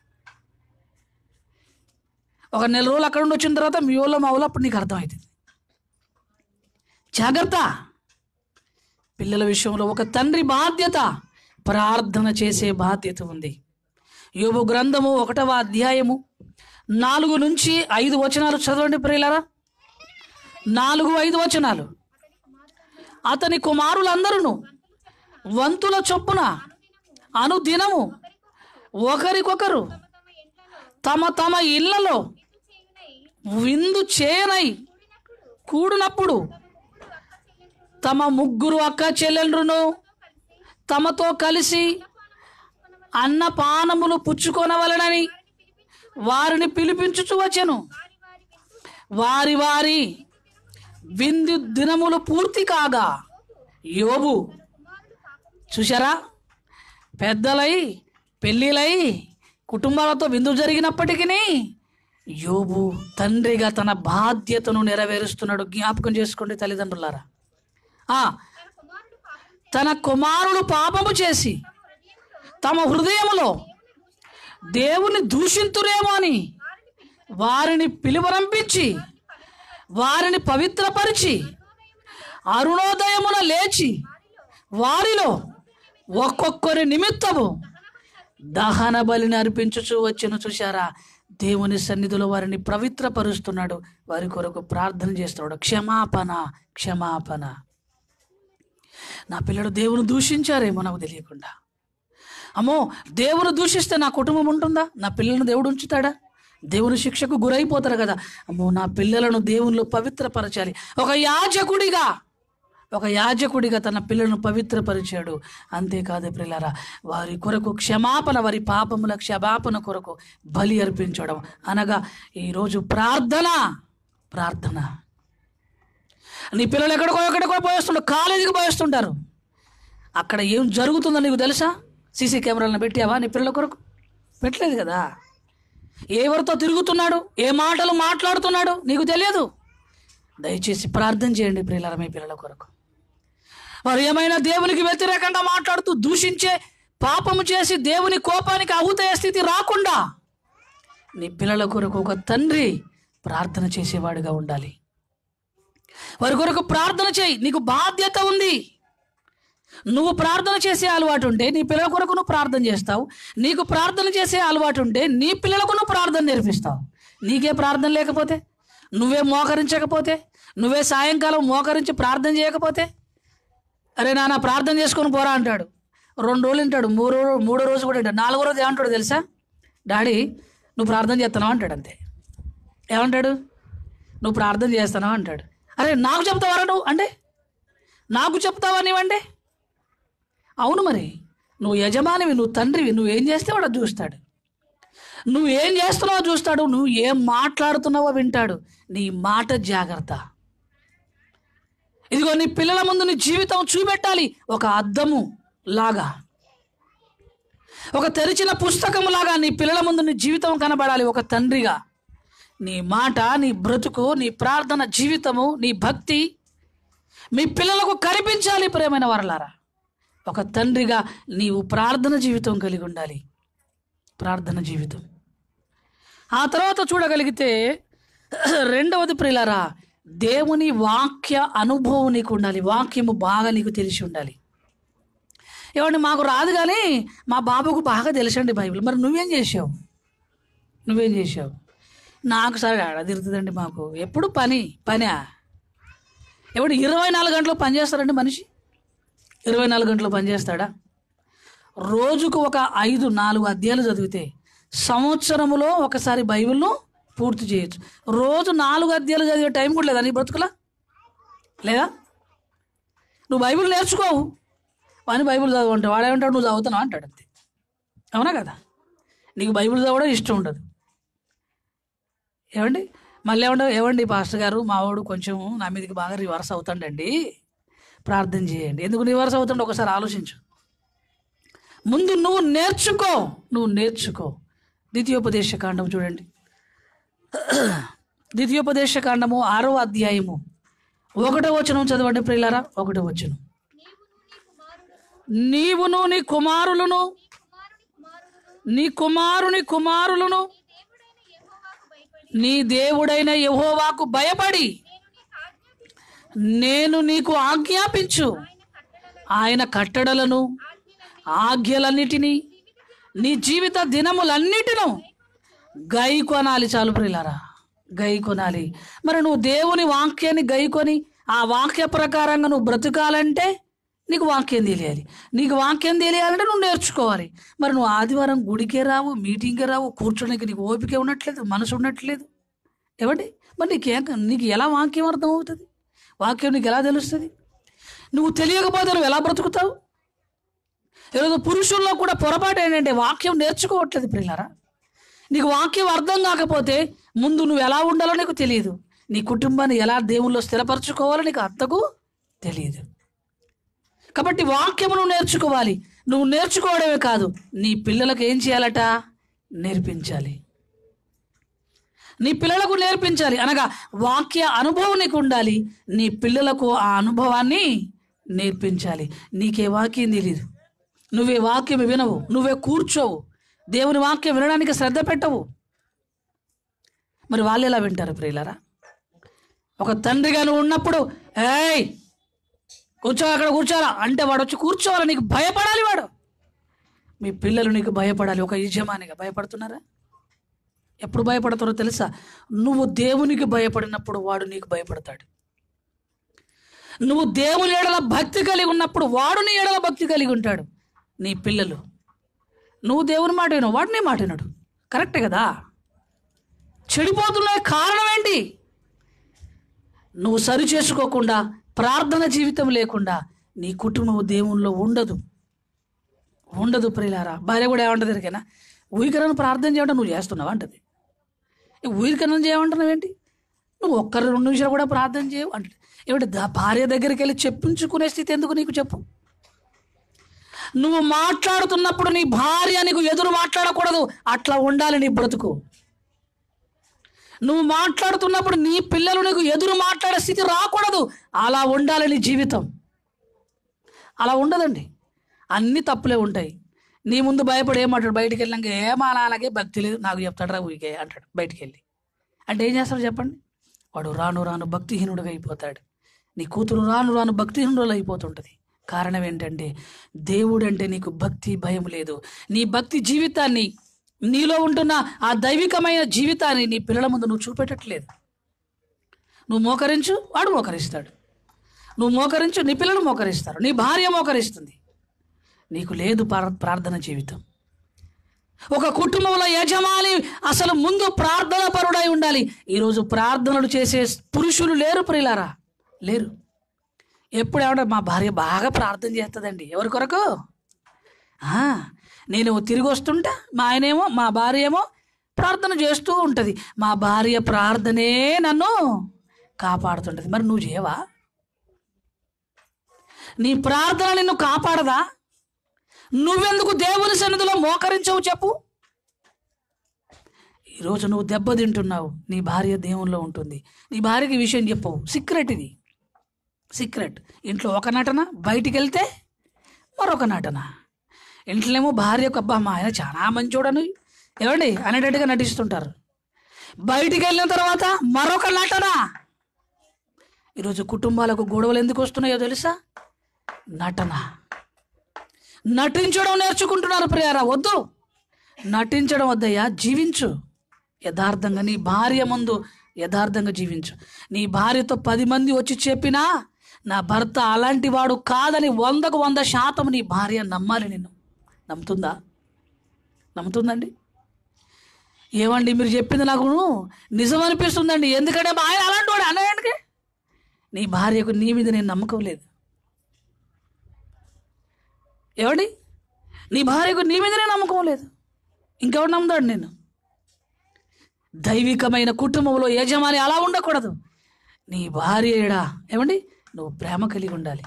ఒక నెల రోజులు అక్కడ నుండి వచ్చిన తర్వాత మీ ఊళ్ళో మా ఊళ్ళో అప్పుడు నీకు అర్థమవుతుంది జాగ్రత్త పిల్లల విషయంలో ఒక తండ్రి బాధ్యత ప్రార్థన చేసే బాధ్యత ఉంది యోబు గ్రంథము ఒకటవ అధ్యాయము నాలుగు నుంచి ఐదు వచనాలు చదవండి ప్రియులరా నాలుగు ఐదు వచనాలు అతని కుమారులందరూ వంతుల చొప్పున అనుదినము ఒకరికొకరు తమ తమ ఇళ్లలో విందు చేయనై కూడినప్పుడు తమ ముగ్గురు అక్క చెల్లెండ్రును తమతో కలిసి అన్నపానములు పుచ్చుకొనవలనని వారిని పిలిపించుచు వచ్చెను వారి వారి విందు దినములు పూర్తి కాగా యోబు చూసారా పెద్దలై పెళ్ళిళ్ళై కుటుంబాలతో విందు జరిగినప్పటికీ యోబు తండ్రిగా తన బాధ్యతను నెరవేరుస్తున్నాడు జ్ఞాపకం చేసుకోండి తల్లిదండ్రులారా ఆ, తన కుమారుడు పాపము చేసి తమ హృదయములో దేవుని దూషింతురేమో అని వారిని పిలువరంపించి వారిని పవిత్రపరిచి అరుణోదయమున లేచి వారిలో ఒక్కొక్కరి నిమిత్తము దహన బలిని అర్పించుచు వచ్చును చూశారా దేవుని సన్నిధిలో వారిని పవిత్రపరుస్తున్నాడు వారి కొరకు ప్రార్థన చేస్తున్నాడు క్షమాపణ క్షమాపణ నా పిల్లలు దేవుని దూషించారేమో నాకు తెలియకుండా అమ్మో దేవుని దూషిస్తే నా కుటుంబం ఉంటుందా నా పిల్లలను దేవుడు ఉంచుతాడా దేవుని శిక్షకు గురైపోతారు కదా అమ్మో నా పిల్లలను దేవునిలో పవిత్రపరచాలి ఒక యాజకుడిగా ఒక యాజకుడిగా తన పిల్లలను పవిత్రపరిచాడు అంతేకాదు పిల్లరా వారి కొరకు క్షమాపణ వారి పాపముల క్షమాపణ కొరకు బలి అర్పించడం అనగా ఈరోజు ప్రార్థన ప్రార్థన నీ పిల్లలు ఎక్కడికో ఎక్కడికో పోయేస్తుంటారు కాలేజీకి పోయేస్తుంటారు అక్కడ ఏం జరుగుతుందో నీకు తెలుసా సీసీ కెమెరాలను పెట్టావా నీ పిల్లల కొరకు పెట్టలేదు కదా ఎవరితో తిరుగుతున్నాడు ఏ మాటలు మాట్లాడుతున్నాడు నీకు తెలియదు దయచేసి ప్రార్థన చేయండి ప్రియులారా మీ పిల్లల కొరకు వారు ఏమైనా దేవునికి వ్యతిరేకంగా మాట్లాడుతూ దూషించే పాపము చేసి దేవుని కోపానికి అహుతయ స్థితి రాకుండా నీ పిల్లల కొరకు ఒక తండ్రి ప్రార్థన చేసేవాడిగా ఉండాలి వారి కొరకు ప్రార్థన చేయి నీకు బాధ్యత ఉంది నువ్వు ప్రార్థన చేసే అలవాటు ఉంటే నీ పిల్లల కొరకు నువ్వు ప్రార్థన చేస్తావు నీకు ప్రార్థన చేసే అలవాటు ఉంటే నీ పిల్లలకు నువ్వు ప్రార్థన నేర్పిస్తావు నీకే ప్రార్థన లేకపోతే నువ్వే మోకరించకపోతే నువ్వే సాయంకాలం మోకరించి ప్రార్థన చేయకపోతే అరే నాన్న ప్రార్థన చేసుకొని పోరా అంటాడు రెండు రోజులు వింటాడు మూడో రో- మూడో రోజు కూడా వింటాడు నాలుగో రోజు ఏమంటాడు తెలుసా డాడీ నువ్వు ప్రార్థన చేస్తున్నావు అంటాడు అంతే ఏమంటాడు నువ్వు ప్రార్థన చేస్తున్నావు అంటాడు అరే నాకు చెప్తావరా నువ్వు అంటే నాకు చెప్తావా నీవంటే అవును మరి నువ్వు యజమానివి నువ్వు తండ్రివి నువ్వు ఏం చేస్తే వాడు అది చూస్తాడు నువ్వు ఏం చేస్తున్నావో చూస్తాడు నువ్వు ఏం మాట్లాడుతున్నావో వింటాడు నీ మాట జాగ్రత్త ఇదిగో నీ పిల్లల ముందు నీ జీవితం చూపెట్టాలి ఒక అద్దము లాగా ఒక తెరిచిన పుస్తకం లాగా నీ పిల్లల ముందు నీ జీవితం కనబడాలి ఒక తండ్రిగా నీ మాట నీ బ్రతుకు నీ ప్రార్థన జీవితము నీ భక్తి మీ పిల్లలకు కనిపించాలి ప్రేమైన వరలారా ఒక తండ్రిగా నీవు ప్రార్థన జీవితం కలిగి ఉండాలి ప్రార్థన జీవితం ఆ తర్వాత చూడగలిగితే రెండవది ప్రియులారా దేవుని వాక్య అనుభవం నీకు ఉండాలి వాక్యము బాగా నీకు తెలిసి ఉండాలి ఏమండి మాకు రాదు కానీ మా బాబుకు బాగా తెలుసండి బైబిల్ మరి నువ్వేం చేసావు నువ్వేం చేసావు నాకు సరే ఆడ తిరుగుతుందండి మాకు ఎప్పుడు పని పనా ఎవడు ఇరవై నాలుగు గంటలు పని చేస్తారండి మనిషి ఇరవై నాలుగు గంటలు పని చేస్తాడా రోజుకు ఒక ఐదు నాలుగు అధ్యాయాలు చదివితే సంవత్సరములో ఒకసారి బైబిల్ను పూర్తి చేయొచ్చు రోజు నాలుగు అధ్యాయాలు చదివే టైం కూడా లేదా నీ బ్రతుకులా లేదా నువ్వు బైబిల్ నేర్చుకోవు వాని బైబిల్ చదవంటే వాడేమంటాడు నువ్వు చదువుతున్నావు అంటాడు అంతే అవునా కదా నీకు బైబిల్ చదవడం ఇష్టం ఉండదు ఏమండి మళ్ళీ ఏమంటే ఏమండి పాస్టర్ గారు మావాడు కొంచెం నా మీదకి బాగా రివర్స్ అవుతాడండి ప్రార్థన చేయండి ఎందుకు రివర్స్ అవుతుండో ఒకసారి ఆలోచించు ముందు నువ్వు నేర్చుకో నువ్వు నేర్చుకో ద్వితీయోపదేశ కాండం చూడండి ద్వితీయోపదేశ కాండము ఆరో అధ్యాయము ఒకటో వచనం చదవండి ప్రియులారా ఒకటో వచనం నీవును నీ కుమారులను నీ కుమారుని కుమారులను నీ దేవుడైన యెహోవాకు భయపడి నేను నీకు ఆజ్ఞాపించు ఆయన కట్టడలను ఆజ్ఞలన్నిటినీ నీ జీవిత దినములన్నిటిను గై కొనాలి చాలు ప్రియులారా గై కొనాలి మరి నువ్వు దేవుని వాక్యాన్ని గై కొని ఆ వాక్య ప్రకారంగా నువ్వు బ్రతకాలంటే నీకు వాక్యం తెలియాలి నీకు వాక్యం తెలియాలంటే నువ్వు నేర్చుకోవాలి మరి నువ్వు ఆదివారం గుడికే రావు మీటింగ్కే రావు కూర్చోడానికి నీకు ఓపిక ఉండట్లేదు మనసు ఉండట్లేదు ఏమండి మరి నీకేం నీకు ఎలా వాక్యం అర్థం అవుతుంది వాక్యం నీకు ఎలా తెలుస్తుంది నువ్వు తెలియకపోతే నువ్వు ఎలా బ్రతుకుతావు ఈరోజు పురుషుల్లో కూడా పొరపాటు ఏంటంటే వాక్యం నేర్చుకోవట్లేదు ప్రియులారా నీకు వాక్యం అర్థం కాకపోతే ముందు నువ్వు ఎలా ఉండాలో నీకు తెలియదు నీ కుటుంబాన్ని ఎలా దేవుల్లో స్థిరపరచుకోవాలో నీకు అంతకు తెలియదు కాబట్టి వాక్యము నువ్వు నేర్చుకోవాలి నువ్వు నేర్చుకోవడమే కాదు నీ పిల్లలకు ఏం చేయాలట నేర్పించాలి నీ పిల్లలకు నేర్పించాలి అనగా వాక్య అనుభవం నీకు ఉండాలి నీ పిల్లలకు ఆ అనుభవాన్ని నేర్పించాలి నీకే వాక్యం తెలియదు నువ్వే వాక్యం వినవు నువ్వే కూర్చోవు దేవుని వాక్యం వినడానికి శ్రద్ధ పెట్టవు మరి వాళ్ళు ఎలా వింటారు ప్రియులారా ఒక తండ్రిగా నువ్వు ఉన్నప్పుడు ఏయ్ కూర్చో అక్కడ కూర్చోరా అంటే వాడు వచ్చి కూర్చోవాలి నీకు భయపడాలి వాడు మీ పిల్లలు నీకు భయపడాలి ఒక యజమానిగా భయపడుతున్నారా ఎప్పుడు భయపడతారో తెలుసా నువ్వు దేవునికి భయపడినప్పుడు వాడు నీకు భయపడతాడు నువ్వు దేవుని ఎడల భక్తి కలిగి ఉన్నప్పుడు వాడు నీ ఎడల భక్తి కలిగి ఉంటాడు నీ పిల్లలు నువ్వు దేవుని మాట వినవు వాడు నీ మాట వినడు కరెక్టే కదా చెడిపోతున్న కారణం ఏంటి నువ్వు సరి చేసుకోకుండా ప్రార్థన జీవితం లేకుండా నీ కుటుంబం దేవునిలో ఉండదు ఉండదు ప్రియులారా భార్య కూడా ఏమంటది ఎరికైనా ఊరికరను ప్రార్థన చేయడం నువ్వు చేస్తున్నావా అంటది ఊరికరణ చేయమంటున్నావు ఏంటి నువ్వు ఒక్కరు రెండు నిమిషాలు కూడా ప్రార్థన చేయవు అంటే ఏమిటి దా- భార్య దగ్గరికి వెళ్ళి చెప్పించుకునే స్థితి ఎందుకు నీకు చెప్పు నువ్వు మాట్లాడుతున్నప్పుడు నీ భార్య నీకు ఎదురు మాట్లాడకూడదు అట్లా ఉండాలి నీ బ్రతుకు నువ్వు మాట్లాడుతున్నప్పుడు నీ పిల్లలు నీకు ఎదురు మాట్లాడే స్థితి రాకూడదు అలా ఉండాలి నీ జీవితం అలా ఉండదండి అన్ని తప్పులే ఉంటాయి నీ ముందు భయపడి ఏం మాట్లాడు బయటికి వెళ్ళినాక ఏమా నాన్నకే భక్తి లేదు నాకు చెప్తాడు రా ఊరికే అంటాడు బయటికి వెళ్ళి అంటే ఏం చేస్తాడు చెప్పండి వాడు రాను రాను భక్తిహీనుడుగా అయిపోతాడు నీ కూతురు రాను రాను భక్తిహీనుడు అయిపోతుంటుంది కారణం ఏంటంటే దేవుడు అంటే నీకు భక్తి భయం లేదు నీ భక్తి జీవితాన్ని నీలో ఉంటున్న ఆ దైవికమైన జీవితాన్ని నీ పిల్లల ముందు నువ్వు చూపెట్టట్లేదు నువ్వు మోకరించు వాడు మోకరిస్తాడు నువ్వు మోకరించు నీ పిల్లలు మోకరిస్తారు నీ భార్య మోకరిస్తుంది నీకు లేదు ప్రార్- ప్రార్థన జీవితం ఒక కుటుంబంలో యజమాని అసలు ముందు ప్రార్థన పరుడై ఉండాలి ఈరోజు ప్రార్థనలు చేసే పురుషులు లేరు ప్రియులారా లేరు ఎప్పుడు ఏమంటే మా భార్య బాగా ప్రార్థన చేస్తుందండి ఎవరి కొరకు ఆ, నేను తిరిగి వస్తుంటా మా ఆయనేమో మా భార్య ఏమో ప్రార్థన చేస్తూ ఉంటుంది మా భార్య ప్రార్థనే నన్ను కాపాడుతుంటుంది మరి నువ్వు చేయవా నీ ప్రార్థన నిన్ను కాపాడదా నువ్వెందుకు దేవుని సన్నిధిలో మోకరించవు చెప్పు ఈరోజు నువ్వు దెబ్బతింటున్నావు నీ భార్య దేవునిలో ఉంటుంది నీ భార్యకి ఈ విషయం చెప్పవు సీక్రెట్ ఇది సీక్రెట్ ఇంట్లో ఒక నటన బయటికి వెళ్తే మరొక నటన ఇంట్లోనేమో భార్యకు అబ్బా మా ఆయన చాలా మంచోడని ఏమండి అనేటట్టుగా నటిస్తుంటారు బయటికి వెళ్ళిన తర్వాత మరొక నటన ఈరోజు కుటుంబాలకు గొడవలు ఎందుకు వస్తున్నాయో తెలుసా నటన నటించడం నేర్చుకుంటున్నారు ప్రియారా వద్దు నటించడం వద్దయ్యా జీవించు యథార్థంగా నీ భార్య ముందు యథార్థంగా జీవించు నీ భార్యతో పది మంది వచ్చి చెప్పినా నా భర్త అలాంటి వాడు కాదని వందకు వంద శాతం నీ భార్య నమ్మాలి నిన్ను నమ్ముతుందా నమ్ముతుందండి ఏమండి మీరు చెప్పింది నాకు నిజం అనిపిస్తుందండి ఎందుకంటే మా ఆయన అలాంటి వాడు అన్నయ్యకి నీ భార్యకు నీ మీద నేను నమ్మకం లేదు ఏమండి నీ భార్యకు నీ మీదనే నమ్మకం లేదు ఇంకెవడు నమ్ముతాడు నేను దైవికమైన కుటుంబంలో యజమాని అలా ఉండకూడదు నీ భార్య ఏడా ఏమండి నువ్వు ప్రేమ కలిగి ఉండాలి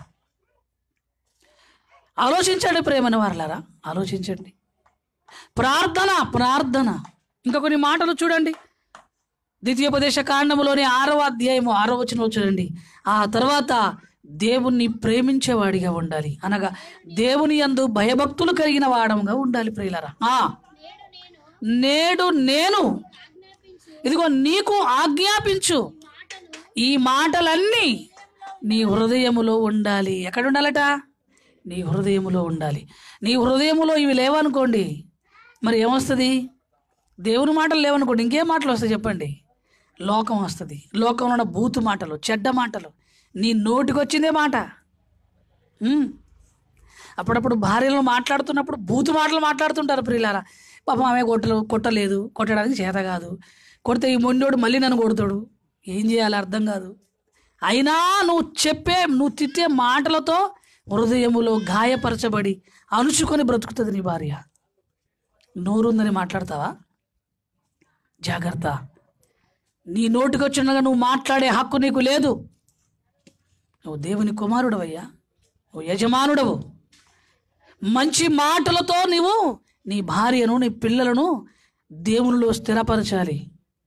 ఆలోచించండి ప్రేమన వారలారా ఆలోచించండి ప్రార్థన ప్రార్థన ఇంకా కొన్ని మాటలు చూడండి ద్వితీయోపదేశ కాండములోని ఆరవ అధ్యాయము ఆరో వచనంలో చూడండి ఆ తర్వాత దేవుణ్ణి ప్రేమించేవాడిగా ఉండాలి అనగా దేవుని యందు భయభక్తులు కలిగిన వాడముగా ఉండాలి ప్రియులరా ఆ నేడు నేను ఇదిగో నీకు ఆజ్ఞాపించు ఈ మాటలన్నీ నీ హృదయములో ఉండాలి ఎక్కడ ఉండాలట నీ హృదయములో ఉండాలి నీ హృదయములో ఇవి లేవనుకోండి మరి ఏమొస్తుంది దేవుని మాటలు లేవనుకోండి ఇంకేం మాటలు వస్తాయి చెప్పండి లోకం వస్తుంది లోకంలో ఉన్న బూతు మాటలు చెడ్డ మాటలు నీ నోటికి వచ్చిందే మాట ఉమ్. అప్పుడప్పుడు భార్యలు మాట్లాడుతున్నప్పుడు బూతు మాటలు మాట్లాడుతుంటారు ప్రియులారా పాపం ఆమె కొట్టలు కొట్టలేదు కొట్టడానికి చేత కాదు కొడితే ఈ మొండోడు మళ్ళీ నన్ను కొడతాడు ఏం చేయాలి అర్థం కాదు అయినా నువ్వు చెప్పే నువ్వు తిట్టే మాటలతో హృదయములో గాయపరచబడి అణుచుకొని బ్రతుకుతుంది నీ భార్య నోరుందని మాట్లాడతావా జాగ్రత్త నీ నోటికి వచ్చినగా నువ్వు మాట్లాడే హక్కు నీకు లేదు నువ్వు దేవుని కుమారుడవయ్యా నువ్వు యజమానుడవు మంచి మాటలతో నీవు నీ భార్యను నీ పిల్లలను దేవునిలో స్థిరపరచాలి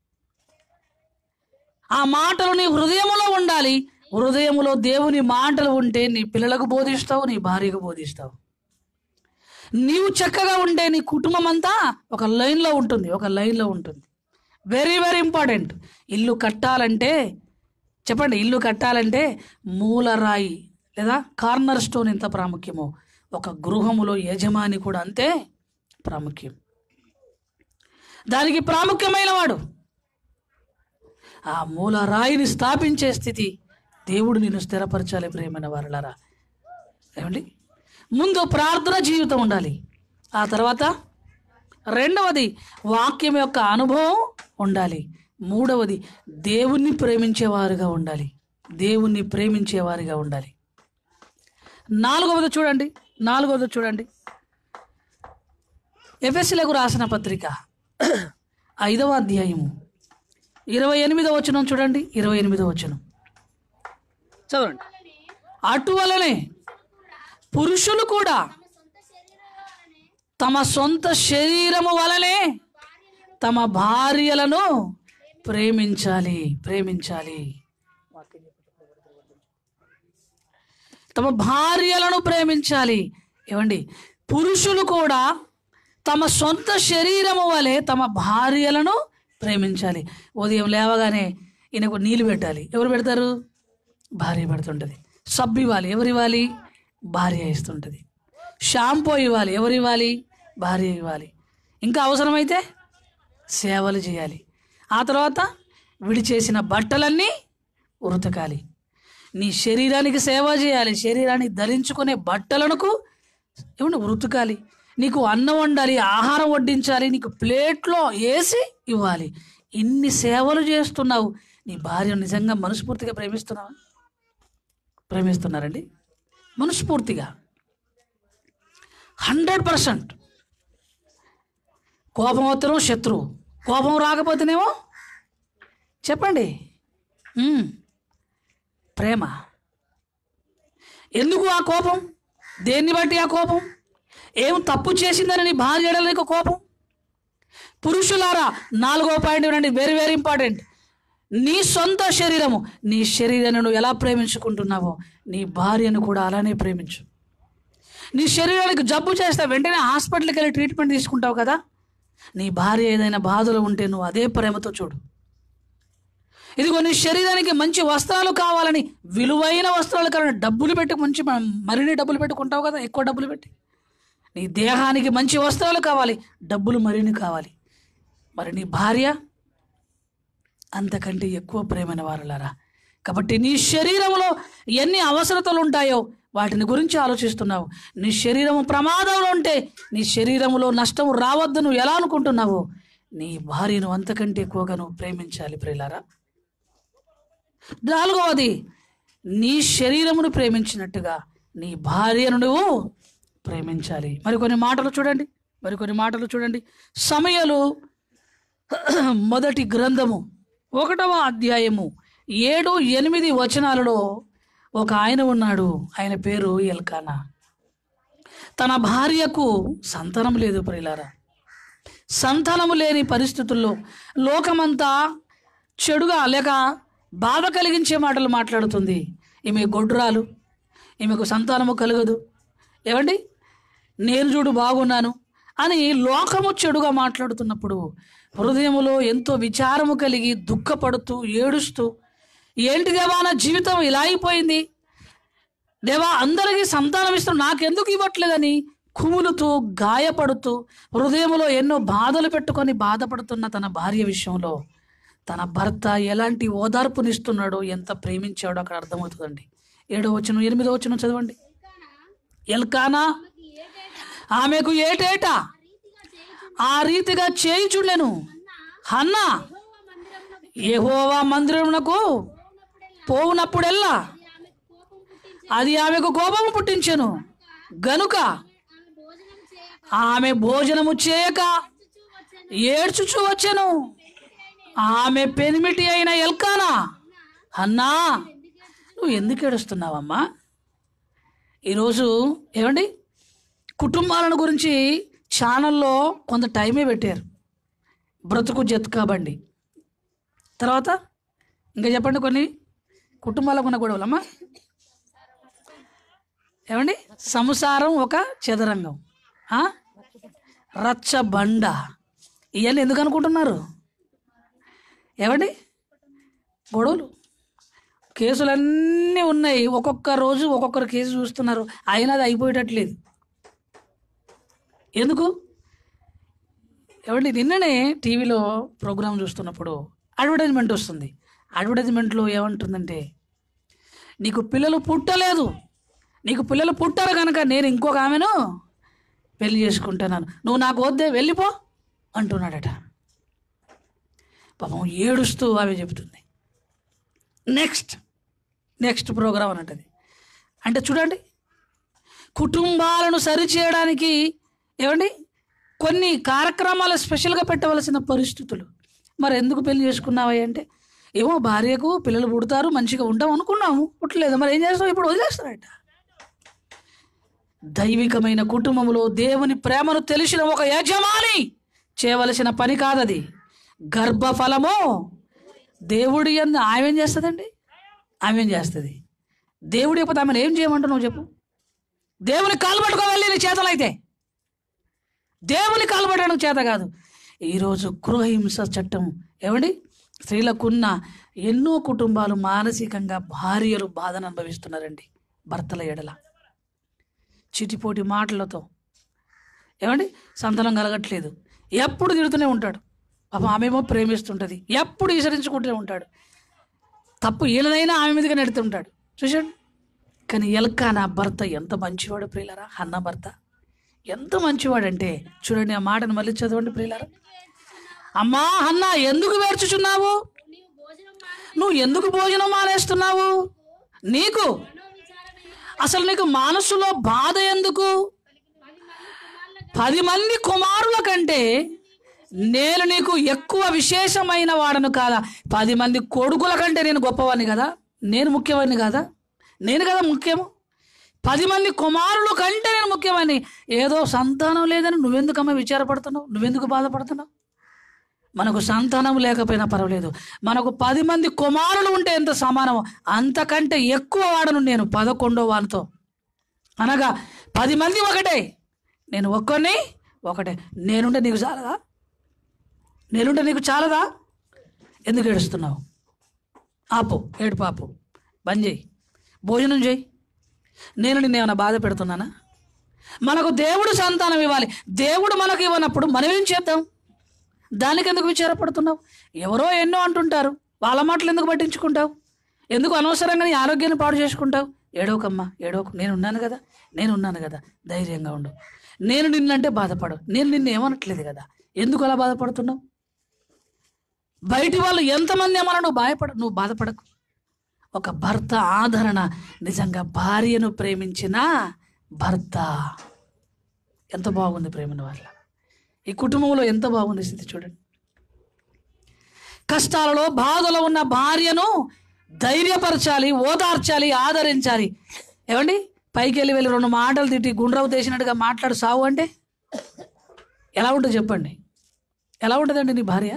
ఆ మాటలు నీ హృదయములో ఉండాలి హృదయములో దేవుని మాటలు ఉంటే నీ పిల్లలకు బోధిస్తావు నీ భార్యకు బోధిస్తావు నీవు చక్కగా ఉంటే నీ కుటుంబం అంతా ఒక లైన్లో ఉంటుంది ఒక లైన్లో ఉంటుంది వెరీ వెరీ ఇంపార్టెంట్ ఇల్లు కట్టాలంటే చెప్పండి ఇల్లు కట్టాలంటే మూలరాయి లేదా కార్నర్ స్టోన్ ఎంత ప్రాముఖ్యమో ఒక గృహములో యజమాని కూడా అంతే ప్రాముఖ్యం దానికి ప్రాముఖ్యమైన వాడు ఆ మూల రాయిని స్థాపించే స్థితి దేవుడు నిన్ను స్థిరపరచాలి ప్రేమైన వారలారా ఏమండి ముందు ప్రార్థన జీవితం ఉండాలి ఆ తర్వాత రెండవది వాక్యం యొక్క అనుభవం ఉండాలి మూడవది దేవుణ్ణి ప్రేమించేవారుగా ఉండాలి దేవుణ్ణి ప్రేమించేవారుగా ఉండాలి నాలుగవది చూడండి నాలుగవది చూడండి ఎఫ్ఎస్సీలకు రాసిన పత్రిక ఐదవ అధ్యాయము ఇరవై ఎనిమిదో వచనం చూడండి ఇరవై ఎనిమిదో వచనం చదవండి అటువలనే పురుషులు కూడా తమ సొంత శరీరము వలనే తమ భార్యలను ప్రేమించాలి ప్రేమించాలి తమ భార్యలను ప్రేమించాలి ఏమండి పురుషులు కూడా తమ సొంత శరీరము వలె తమ భార్యలను ప్రేమించాలి ఉదయం లేవగానే ఈయనకు నీళ్ళు పెట్టాలి ఎవరు పెడతారు భార్య పెడుతుంటుంది సబ్బు ఇవ్వాలి ఎవరు ఇవ్వాలి భార్య ఇస్తుంటుంది షాంపూ ఇవ్వాలి ఎవరు ఇవ్వాలి భార్య ఇవ్వాలి ఇంకా అవసరమైతే సేవలు చేయాలి ఆ తర్వాత విడిచేసిన బట్టలన్నీ ఉరతకాలి నీ శరీరానికి సేవ చేయాలి శరీరాన్ని ధరించుకునే బట్టలకు ఏమంటే ఉరుతుకాలి నీకు అన్నం వండాలి ఆహారం వడ్డించాలి నీకు ప్లేట్లో వేసి ఇవ్వాలి ఇన్ని సేవలు చేస్తున్నావు నీ భార్య నిజంగా మనస్ఫూర్తిగా ప్రేమిస్తున్నావా ప్రేమిస్తున్నారండి మనస్ఫూర్తిగా హండ్రెడ్ పర్సెంట్ కోపం అవుతారు శత్రువు కోపం రాకపోతేనేమో చెప్పండి ఉమ్, ప్రేమ ఎందుకు ఆ కోపం దేన్ని బట్టి ఆ కోపం ఏం తప్పు చేసిందని నీ భార్య ఎడల నీకు కోపం పురుషులారా నాలుగో పాయింట్ వినండి వెరీ వెరీ ఇంపార్టెంట్ నీ సొంత శరీరము నీ శరీరాన్ని నువ్వు ఎలా ప్రేమించుకుంటున్నావో నీ భార్యను కూడా అలానే ప్రేమించు నీ శరీరానికి జబ్బు చేస్తే వెంటనే హాస్పిటల్కి వెళ్ళి ట్రీట్మెంట్ తీసుకుంటావు కదా నీ భార్య ఏదైనా బాధలు ఉంటే నువ్వు అదే ప్రేమతో చూడు ఇదిగో నీ శరీరానికి మంచి వస్త్రాలు కావాలని విలువైన వస్త్రాలు కావాలని డబ్బులు పెట్టి మంచి మరిన్ని డబ్బులు పెట్టుకుంటావు కదా ఎక్కువ డబ్బులు పెట్టి నీ దేహానికి మంచి వస్త్రాలు కావాలి డబ్బులు మరిన్ని కావాలి మరి నీ భార్య అంతకంటే ఎక్కువ ప్రేమైన వారలారా కాబట్టి నీ శరీరంలో ఎన్ని అవసరతలు ఉంటాయో వాటిని గురించి ఆలోచిస్తున్నావు నీ శరీరము ప్రమాదంలో ఉంటే నీ శరీరంలో నష్టం రావద్దు నువ్వు ఎలా అనుకుంటున్నావు నీ భార్యను అంతకంటే ఎక్కువగా నువ్వు ప్రేమించాలి ప్రియులారా నాలుగవది నీ శరీరమును ప్రేమించినట్టుగా నీ భార్యను నువ్వు ప్రేమించాలి మరికొన్ని మాటలు చూడండి మరికొన్ని మాటలు చూడండి సమయలు మొదటి గ్రంథము ఒకటవ అధ్యాయము ఏడు ఎనిమిది వచనాలలో ఒక ఆయన ఉన్నాడు ఆయన పేరు ఎల్కానా తన భార్యకు సంతానం లేదు ప్రియులారా సంతానము లేని పరిస్థితుల్లో లోకమంతా చెడుగా లేక బాధ కలిగించే మాటలు మాట్లాడుతుంది ఈమె గొడ్రాలు ఈమెకు సంతానము కలగదు ఏమండి నేను చూడు బాగున్నాను అని లోకము చెడుగా మాట్లాడుతున్నప్పుడు హృదయములో ఎంతో విచారము కలిగి దుఃఖపడుతూ ఏడుస్తూ ఏంటి దేవా నా జీవితం ఇలా అయిపోయింది దేవా అందరికీ సంతానం ఇస్తున్నా నాకెందుకు ఇవ్వట్లేదని కుములుతూ గాయపడుతూ హృదయంలో ఎన్నో బాధలు పెట్టుకొని బాధపడుతున్న తన భార్య విషయంలో తన భర్త ఎలాంటి ఓదార్పునిస్తున్నాడో ఎంత ప్రేమించాడో అక్కడ అర్థమవుతుందండి ఏడో వచ్చిన ఎనిమిదో వచ్చిన చదవండి ఎల్కానా ఆమెకు ఏటేటా ఆ రీతిగా చేయుచుండెను హన్నా యెహోవా మందిరమునకు పోవునప్పుడెల్లా అది ఆమెకు కోపము పుట్టించెను గనుక ఆమె భోజనము చేయక ఏడ్చుచూ వచ్చెను ఆమె పెనిమిటి అయిన ఎల్కానా అన్నా నువ్వు ఎందుకు ఏడుస్తున్నావమ్మా ఈరోజు ఏమండి కుటుంబాలను గురించి ఛానల్లో కొంత టైమే పెట్టారు బ్రతుకు జతకాబండి తర్వాత ఇంకా చెప్పండి కొన్ని కుటుంబాలకు ఉన్న గొడవలమ్మా ఏమండి సంసారం ఒక చదరంగం ఆ? రచ్చబండ ఇవన్నీ ఎందుకు అనుకుంటున్నారు ఏమండి గొడవలు కేసులన్నీ ఉన్నాయి ఒక్కొక్క రోజు ఒక్కొక్కరు కేసు చూస్తున్నారు అయినా అది అయిపోయేటట్లేదు ఎందుకు ఏమండి నిన్ననే టీవీలో ప్రోగ్రామ్ చూస్తున్నప్పుడు అడ్వర్టైజ్మెంట్ వస్తుంది అడ్వర్టైజ్మెంట్లో ఏమంటుందంటే నీకు పిల్లలు పుట్టలేదు నీకు పిల్లలు పుట్టారు కనుక నేను ఇంకొక ఆమెను పెళ్లి చేసుకుంటున్నాను నువ్వు నాకు వద్దే వెళ్ళిపో అంటున్నాడట పాపం ఏడుస్తూ ఆమె చెబుతుంది నెక్స్ట్ నెక్స్ట్ ప్రోగ్రామ్ అన్నట్టది అంటే చూడండి కుటుంబాలను సరిచేయడానికి ఏమండి కొన్ని కార్యక్రమాలు స్పెషల్గా పెట్టవలసిన పరిస్థితులు మరి ఎందుకు పెళ్లి చేసుకున్నావా అంటే ఏమో భార్యకు పిల్లలు పుడతారు మంచిగా ఉంటాం అనుకున్నాము పుట్టలేదు మరి ఏం చేస్తావు ఇప్పుడు వదిలేస్తారట దైవికమైన కుటుంబంలో దేవుని ప్రేమను తెలిసిన ఒక యజమాని చేయవలసిన పని కాదది గర్భఫలము దేవుడి ఎందు ఆమె ఏం చేస్తుందండి ఆమె ఏం చేస్తుంది దేవుడి యొక్క ఆమెను ఏం చేయమంటున్నావు చెప్పు దేవుని కాలు పట్టుకోవాలి నీ చేతలు అయితే దేవుని కాలు పట్టడం చేత కాదు ఈరోజు గృహహింస చట్టం ఏమండి స్త్రీలకున్న ఎన్నో కుటుంబాలు మానసికంగా భార్యలు బాధను అనుభవిస్తున్నారండి భర్తల ఎడల చిటిపోటి మాటలతో ఏమండి సంతానం కలగట్లేదు ఎప్పుడు తిడుతూనే ఉంటాడు పాపం ఆమెమో ప్రేమిస్తుంటుంది ఎప్పుడు ఈసరించుకుంటూనే ఉంటాడు తప్పు ఈయనదైనా ఆమె మీదగా నెడుతుంటాడు చూశాడు కానీ ఎల్కానా భర్త ఎంత మంచివాడు ప్రియులరా అన్న భర్త ఎంత మంచివాడంటే చూడండి ఆ మాటను మళ్ళీ చదవండి ప్రియులరా అమ్మా అన్న ఎందుకు వేర్చుచున్నావు నువ్వు ఎందుకు భోజనం మానేస్తున్నావు నీకు అసలు నీకు మనసులో బాధ ఎందుకు పది మంది కుమారుల కంటే నేను నీకు ఎక్కువ విశేషమైన వాడను కాదా పది మంది కొడుకుల కంటే నేను గొప్పవాడిని కదా నేను ముఖ్యవాడిని కదా నేను కదా ముఖ్యము పది మంది కుమారుల కంటే నేను ముఖ్యమని ఏదో సంతానం లేదని నువ్వెందుకమ్మా విచారపడుతున్నావు నువ్వెందుకు బాధపడుతున్నావు మనకు సంతానం లేకపోయినా పర్వాలేదు మనకు పది మంది కుమారులు ఉంటే ఎంత సమానమో అంతకంటే ఎక్కువ వాడను నేను పదకొండో వానితో అనగా పది మంది ఒకటే నేను ఒక్కరిని ఒకటే నేనుంటే నీకు చాలదా నేనుంటే నీకు చాలదా ఎందుకు ఏడుస్తున్నావు ఆపు ఏడుపు ఆపు బంద్ చేయి భోజనం చేయి నేను నిన్ను ఏమైనా బాధ పెడుతున్నానా మనకు దేవుడు సంతానం ఇవ్వాలి దేవుడు మనకు ఇవ్వనప్పుడు మనం ఏం చేద్దాం దానికి ఎందుకు విచారపడుతున్నావు ఎవరో ఎన్నో అంటుంటారు వాళ్ళ మాటలు ఎందుకు పట్టించుకుంటావు ఎందుకు అనవసరంగా నీ ఆరోగ్యాన్ని పాడు చేసుకుంటావు ఏడోకమ్మా ఏడోకు నేను ఉన్నాను కదా నేను ఉన్నాను కదా ధైర్యంగా ఉండు నేను నిన్నంటే బాధపడు నేను నిన్ను ఏమనట్లేదు కదా ఎందుకు అలా బాధపడుతున్నావు బయటి వాళ్ళు ఎంతమంది ఏమన్నా నువ్వు భయపడ నువ్వు బాధపడకు ఒక భర్త ఆదరణ నిజంగా భార్యను ప్రేమించిన భర్త ఎంత బాగుంది ప్రేమను వాళ్ళ ఈ కుటుంబంలో ఎంత బాగుంది స్థితి చూడండి కష్టాలలో బాధలో ఉన్న భార్యను ధైర్యపరచాలి ఓదార్చాలి ఆదరించాలి ఏమండి పైకి వెళ్ళి వెళ్ళి రెండు మాటలు తిట్టి గుండ్రవు తీసినట్టుగా మాట్లాడు సావు అంటే ఎలా ఉంటుంది చెప్పండి ఎలా ఉంటుందండి నీ భార్య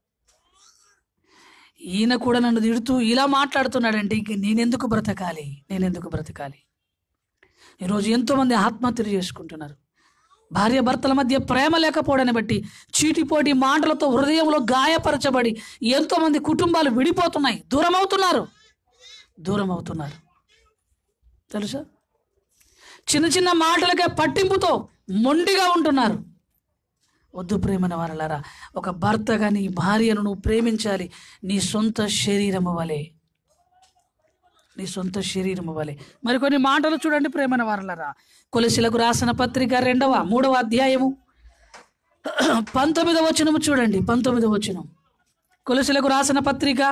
ఈయన కూడా నన్ను తిడుతూ ఇలా మాట్లాడుతున్నాడంటే ఇంక నేనెందుకు బ్రతకాలి నేనెందుకు బ్రతకాలి ఈరోజు ఎంతోమంది ఆత్మహత్యలు చేసుకుంటున్నారు భార్య భర్తల మధ్య ప్రేమ లేకపోవడాన్ని బట్టి చీటిపోటి మాటలతో హృదయంలో గాయపరచబడి ఎంతోమంది కుటుంబాలు విడిపోతున్నాయి దూరం అవుతున్నారు దూరం అవుతున్నారు తెలుసా చిన్న చిన్న మాటలకే పట్టింపుతో మొండిగా ఉంటున్నారు వద్దు ప్రేమన వారలారా ఒక భర్తగా నీ భార్యను నువ్వు ప్రేమించాలి నీ సొంత శరీరము వలె నీ సొంత శరీరము వలె మరి కొన్ని మాటలు చూడండి ప్రేమన వారలారా కొలసిలకు రాసిన పత్రిక రెండవ మూడవ అధ్యాయము పంతొమ్మిదవ వచనము చూడండి పంతొమ్మిదవ వచనం కొలసిలకు రాసిన పత్రిక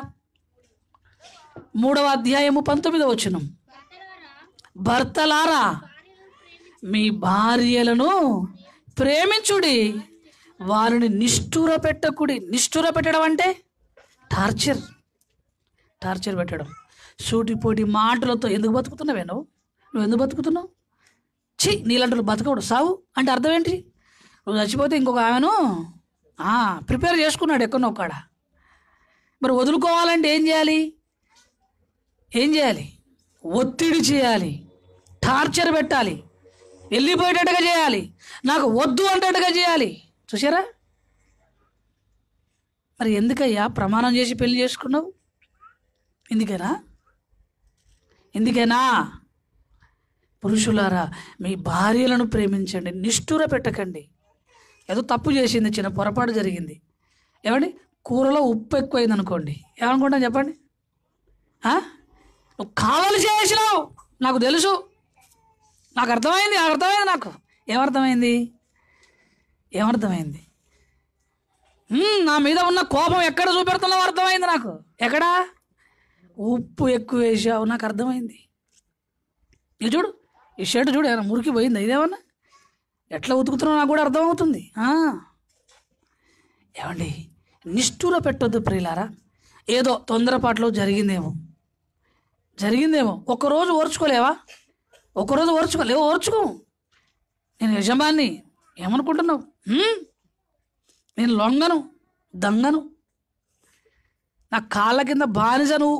మూడవ అధ్యాయము పంతొమ్మిదవ వచనం భర్తలారా మీ భార్యలను ప్రేమించుడి వారిని నిష్ఠూర పెట్టకుడి నిష్ఠూర పెట్టడం అంటే టార్చర్ టార్చర్ పెట్టడం సూటిపోటి మాటలతో ఎందుకు బతుకుతున్నావే నువ్వు నువ్వు ఎందుకు బతుకుతున్నావు ఛీ నీలాంటి బతకూడదు సావు అంటే అర్థం ఏంటి నువ్వు చచ్చిపోతే ఇంకొక ఆమెను ఆ, ప్రిపేర్ చేసుకున్నాడు ఎక్కడో కాడ మరి వదులుకోవాలంటే ఏం చేయాలి ఏం చేయాలి ఒత్తిడి చేయాలి టార్చర్ పెట్టాలి వెళ్ళిపోయేటట్టుగా చేయాలి నాకు వద్దు అంటట్టుగా చేయాలి చూసారా మరి ఎందుకయ్యా ప్రమాణం చేసి పెళ్లి చేసుకున్నావు ఎందుకేనా ఎందుకేనా పురుషులారా మీ భార్యలను ప్రేమించండి నిష్ఠూర పెట్టకండి ఏదో తప్పు చేసింది చిన్న పొరపాటు జరిగింది ఏమండి కూరలో ఉప్పు ఎక్కువైంది అనుకోండి ఏమనుకుంటాం చెప్పండి ఆ? నువ్వు కావాలి చేసినావు నాకు తెలుసు నాకు అర్థమైంది నాకు అర్థమైంది నాకు ఏమర్థమైంది ఏమర్థమైంది మ్మ్, నా మీద ఉన్న కోపం ఎక్కడ చూపెడుతున్నావు అర్థమైంది నాకు ఎక్కడా ఉప్పు ఎక్కువ వేసావు నాకు అర్థమైంది ఇది చూడు ఈ షర్ట్ చూడు ఏమైనా మురికి పోయింది ఇదేమన్నా ఎట్లా ఉతుకుతున్నావు నాకు కూడా అర్థమవుతుంది ఆ. ఏమండి నిష్ఠూర పెట్టొద్దు ప్రియులారా ఏదో తొందరపాట్లో జరిగిందేమో జరిగిందేమో ఒక్కరోజు ఓర్చుకోలేవా ఒక్కరోజు ఓర్చుకోలేవు ఓర్చుకో నేను యజమాన్ని ఏమనుకుంటున్నావు హ్మ్? నేను లొంగను దంగను నా కాళ్ళ కింద బానిస నువ్వు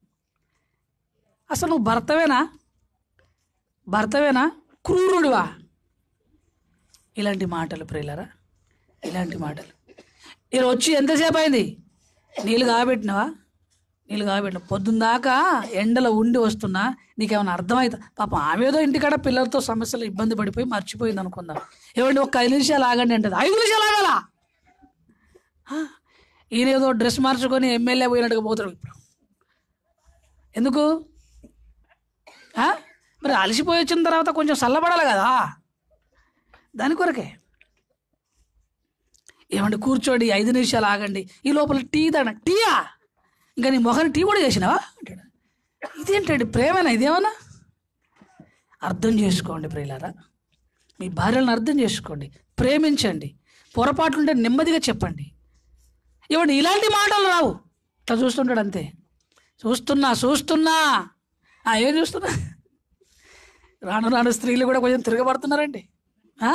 అసలు నువ్వు భర్తవేనా భర్తవేనా క్రూరుడివా ఇలాంటి మాటలు ప్రియులరా ఇలాంటి మాటలు నేను వచ్చి ఎంతసేపు అయింది నీళ్ళు కాబెట్టినవా నీళ్ళు కాబెట్టిన పొద్దున్న దాకా ఎండలో ఉండి వస్తున్నా నీకేమైనా అర్థమవుతా పాపం ఆమెదో ఇంటికాడ పిల్లలతో సమస్యలు ఇబ్బంది పడిపోయి మర్చిపోయింది అనుకుందాం ఏమండి ఒక ఐదు నిమిషాలు ఆగండి అంటది ఐదు నిమిషాలు ఆగాలా ఆ, ఈయన ఏదో డ్రెస్ మార్చుకొని ఎమ్మెల్యే పోయినట్టుగా పోతాడు ఇప్పుడు ఎందుకు ఆ? మరి అలసిపోయి వచ్చిన తర్వాత కొంచెం చల్లబడాలి కదా దాని కొరకే ఏమంటే కూర్చోండి ఐదు నిమిషాలు ఆగండి ఈ లోపల టీ తాడ టీయా ఇంకా నీ మొహాన్ని టీ కూడా చేసినావా అంటాడు ఇదేంటండి ప్రేమేనా ఇదేమన్నా అర్థం చేసుకోండి ప్రియులారా మీ భార్యలను అర్థం చేసుకోండి ప్రేమించండి పొరపాట్లుంటే నెమ్మదిగా చెప్పండి ఇవ్వండి ఇలాంటి మాటలు రావు ఇట్లా చూస్తుంటాడు అంతే చూస్తున్నా చూస్తున్నా ఆ, ఏం చూస్తున్నా రాను రాను స్త్రీలు కూడా కొంచెం తిరగబడుతున్నారండి ఆ.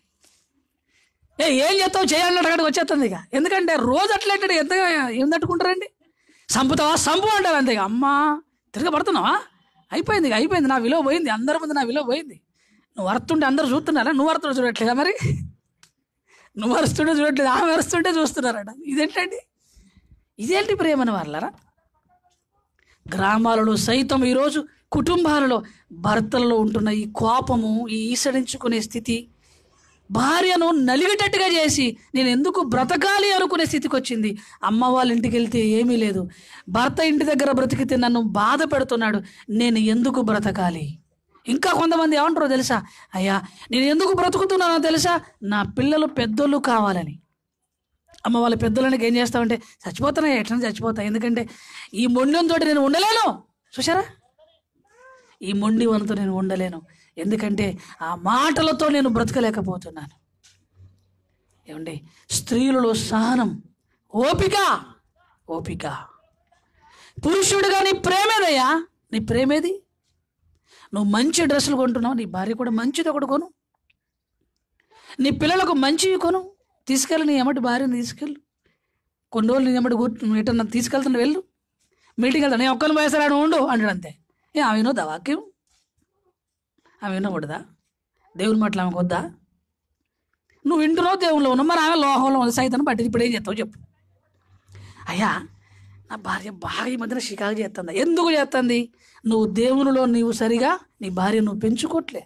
ఏ ఏం చేస్తావు చేయాలన్నట్టు అక్కడికి వచ్చేస్తుంది ఇక ఎందుకంటే రోజు అట్లా ఎంత ఏం తట్టుకుంటారండి సంపుతావా సంపు అంటారు అంతే ఇక అమ్మా తిరగబడుతున్నావా అయిపోయింది ఇక అయిపోయింది నా విలువ పోయింది అందరి ముందు నా విలువ పోయింది నువ్వు అరుతుంటే అందరూ చూస్తున్నారా నువ్వు అరుతుంటే చూడట్లేదా మరి నువ్వు అరుస్తుంటే చూడట్లేదు ఆమె అరుస్తుంటే చూస్తున్నారట ఇదేంటండి ఇదేంటి ప్రేమని వాళ్ళరా గ్రామాలలో సైతం ఈరోజు కుటుంబాలలో భర్తలలో ఉంటున్న ఈ కోపము ఈ ఈసడించుకునే స్థితి భార్యను నలిగేటట్టుగా చేసి నేను ఎందుకు బ్రతకాలి అనుకునే స్థితికి వచ్చింది అమ్మ వాళ్ళ ఇంటికి వెళ్తే ఏమీ లేదు భర్త ఇంటి దగ్గర బ్రతికితే నన్ను బాధ పెడుతున్నాడు నేను ఎందుకు బ్రతకాలి ఇంకా కొంతమంది ఏమంటారో తెలుసా అయ్యా నేను ఎందుకు బ్రతుకుతున్నానో తెలుసా నా పిల్లలు పెద్దోళ్ళు కావాలని అమ్మ వాళ్ళ పెద్దోళ్ళకి ఏం చేస్తామంటే చచ్చిపోతానా ఎట్లా చచ్చిపోతా ఎందుకంటే ఈ మొండంతో నేను ఉండలేను చూసారా ఈ మొండి వనతో నేను ఉండలేను ఎందుకంటే ఆ మాటలతో నేను బ్రతకలేకపోతున్నాను ఏమండి స్త్రీలలో సహనం ఓపిక ఓపిక పురుషుడుగా నీ ప్రేమేదయ్యా నీ ప్రేమేది నువ్వు మంచి డ్రెస్సులు కొంటున్నావు నీ భార్య కూడా మంచిది ఒకటి కొను నీ పిల్లలకు మంచివి కొను తీసుకెళ్ళి నీ ఎమ్మటి భార్యను తీసుకెళ్ళు కొన్ని రోజులు నీ ఎమ్మటి కూర్చు నువ్వు ఎటన్నా తీసుకెళ్తున్నా వెళ్ళు మీటింగ్ వెళ్తాను నేను ఒక్కరిని పోయేసాడు ఉండు అంటాడు అంతే ఏ ఆమె వినోదా వాక్యం ఆమె వినకూడదా దేవుని మాటలు ఆమెకు వద్దా నువ్వు వింటున్నావు దేవుళ్ళు ఉన్నావు మరి ఆమె లోహంలో ఉంది సైతం బట్టి ఇప్పుడు ఏం చేస్తావు చెప్పు అయ్యా నా భార్య బాగా ఈ మధ్యన షికాకు చేస్తుంది ఎందుకు చేస్తుంది నువ్వు దేవునిలో నీవు సరిగా నీ భార్య నువ్వు పెంచుకోవట్లే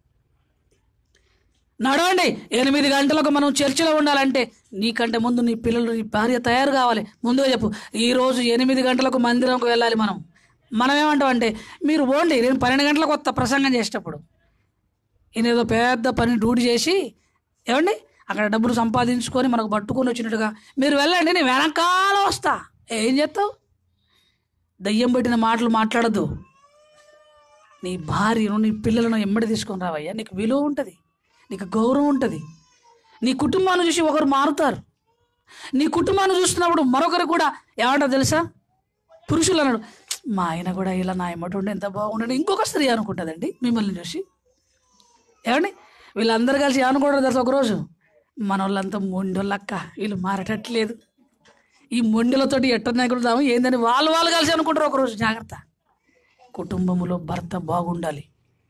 నడవండి ఎనిమిది గంటలకు మనం చర్చిలో ఉండాలంటే నీకంటే ముందు నీ పిల్లలు నీ భార్య తయారు కావాలి ముందుగా చెప్పు ఈ రోజు ఎనిమిది గంటలకు మందిరంకు వెళ్ళాలి మనం మనం ఏమంటాం అంటే మీరు పోండి నేను పన్నెండు గంటలకు కొత్త ప్రసంగం చేసేటప్పుడు ఈయన ఏదో పెద్ద పని డ్యూటీ చేసి ఏమండి అక్కడ డబ్బులు సంపాదించుకొని మనకు పట్టుకొని వచ్చినట్టుగా మీరు వెళ్ళండి నేను వెనకాల వస్తా ఏం చేస్తావు దయ్యం పెట్టిన మాటలు మాట్లాడద్దు నీ భార్యను నీ పిల్లలను ఎమ్మడి తీసుకొని రావయ్యా నీకు విలువ ఉంటుంది నీకు గౌరవం ఉంటుంది నీ కుటుంబాన్ని చూసి ఒకరు మారుతారు నీ కుటుంబాన్ని చూస్తున్నప్పుడు మరొకరు కూడా ఏమంటారు తెలుసా పురుషులు అన్నాడు మా ఆయన కూడా ఇలా నా ఎమ్మటి ఉండే ఎంత బాగుండడు ఇంకొక స్త్రీ అనుకుంటుందండి మిమ్మల్ని చూసి ఏమండి వీళ్ళందరూ కలిసి ఏమనుకోవడం తెలుసు ఒకరోజు మన వాళ్ళంతా మొండోళ్ళక్క వీళ్ళు మారటట్లేదు ఈ మొండిలతోటి ఎట్టనాయకుడుదాము ఏందని వాళ్ళు వాళ్ళు కలిసి అనుకుంటారు ఒకరోజు జాగ్రత్త కుటుంబములో భర్త బాగుండాలి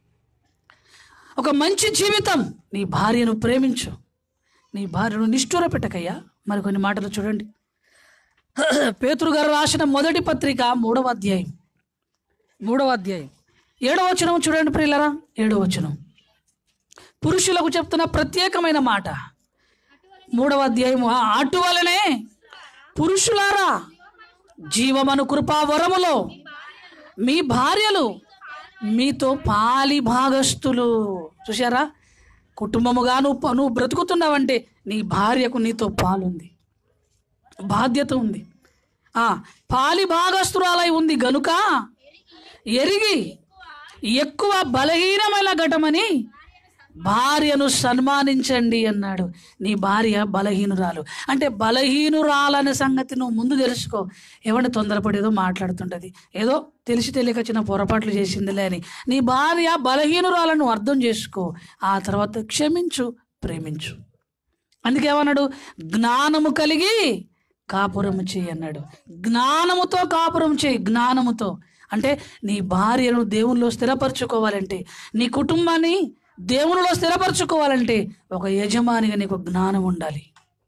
ఒక మంచి జీవితం నీ భార్యను ప్రేమించు నీ భార్యను నిష్ఠూర పెట్టకయ్యా మరికొన్ని మాటలు చూడండి పేతురు గారు రాసిన మొదటి పత్రిక మూడవ అధ్యాయం మూడవ అధ్యాయం ఏడో వచనం చూడండి ప్రియులరా ఏడో వచనం పురుషులకు చెప్తున్న ప్రత్యేకమైన మాట మూడవ అధ్యాయము ఆ అటువలనే పురుషులారా జీవమను కృపా వరములో మీ భార్యలు మీతో పాలి భాగస్థులు చూసారా కుటుంబముగా నువ్వు ప- నువ్వు బ్రతుకుతున్నావంటే నీ భార్యకు నీతో పాలుంది బాధ్యత ఉంది ఆ పాలి భాగస్తురాలై ఉంది గనుక ఎరిగి ఎక్కువ బలహీనమైన ఘటమని భార్యను సన్మానించండి అన్నాడు నీ భార్య బలహీనురాలు అంటే బలహీనురాలనే సంగతి నువ్వు ముందు తెలుసుకో ఏమంటే తొందరపడి ఏదో మాట్లాడుతుంటది ఏదో తెలిసి తెలియక చిన్న పొరపాట్లు చేసిందిలే అని నీ భార్య బలహీనురాలను నువ్వు అర్థం చేసుకో ఆ తర్వాత క్షమించు ప్రేమించు అందుకేమన్నాడు జ్ఞానము కలిగి కాపురము చేయి అన్నాడు జ్ఞానముతో కాపురం చేయి జ్ఞానముతో అంటే నీ భార్యను దేవునిలో స్థిరపరచుకోవాలంటే నీ కుటుంబాన్ని దేవునిలో స్థిరపరచుకోవాలంటే ఒక యజమానిగా నీకు జ్ఞానం ఉండాలి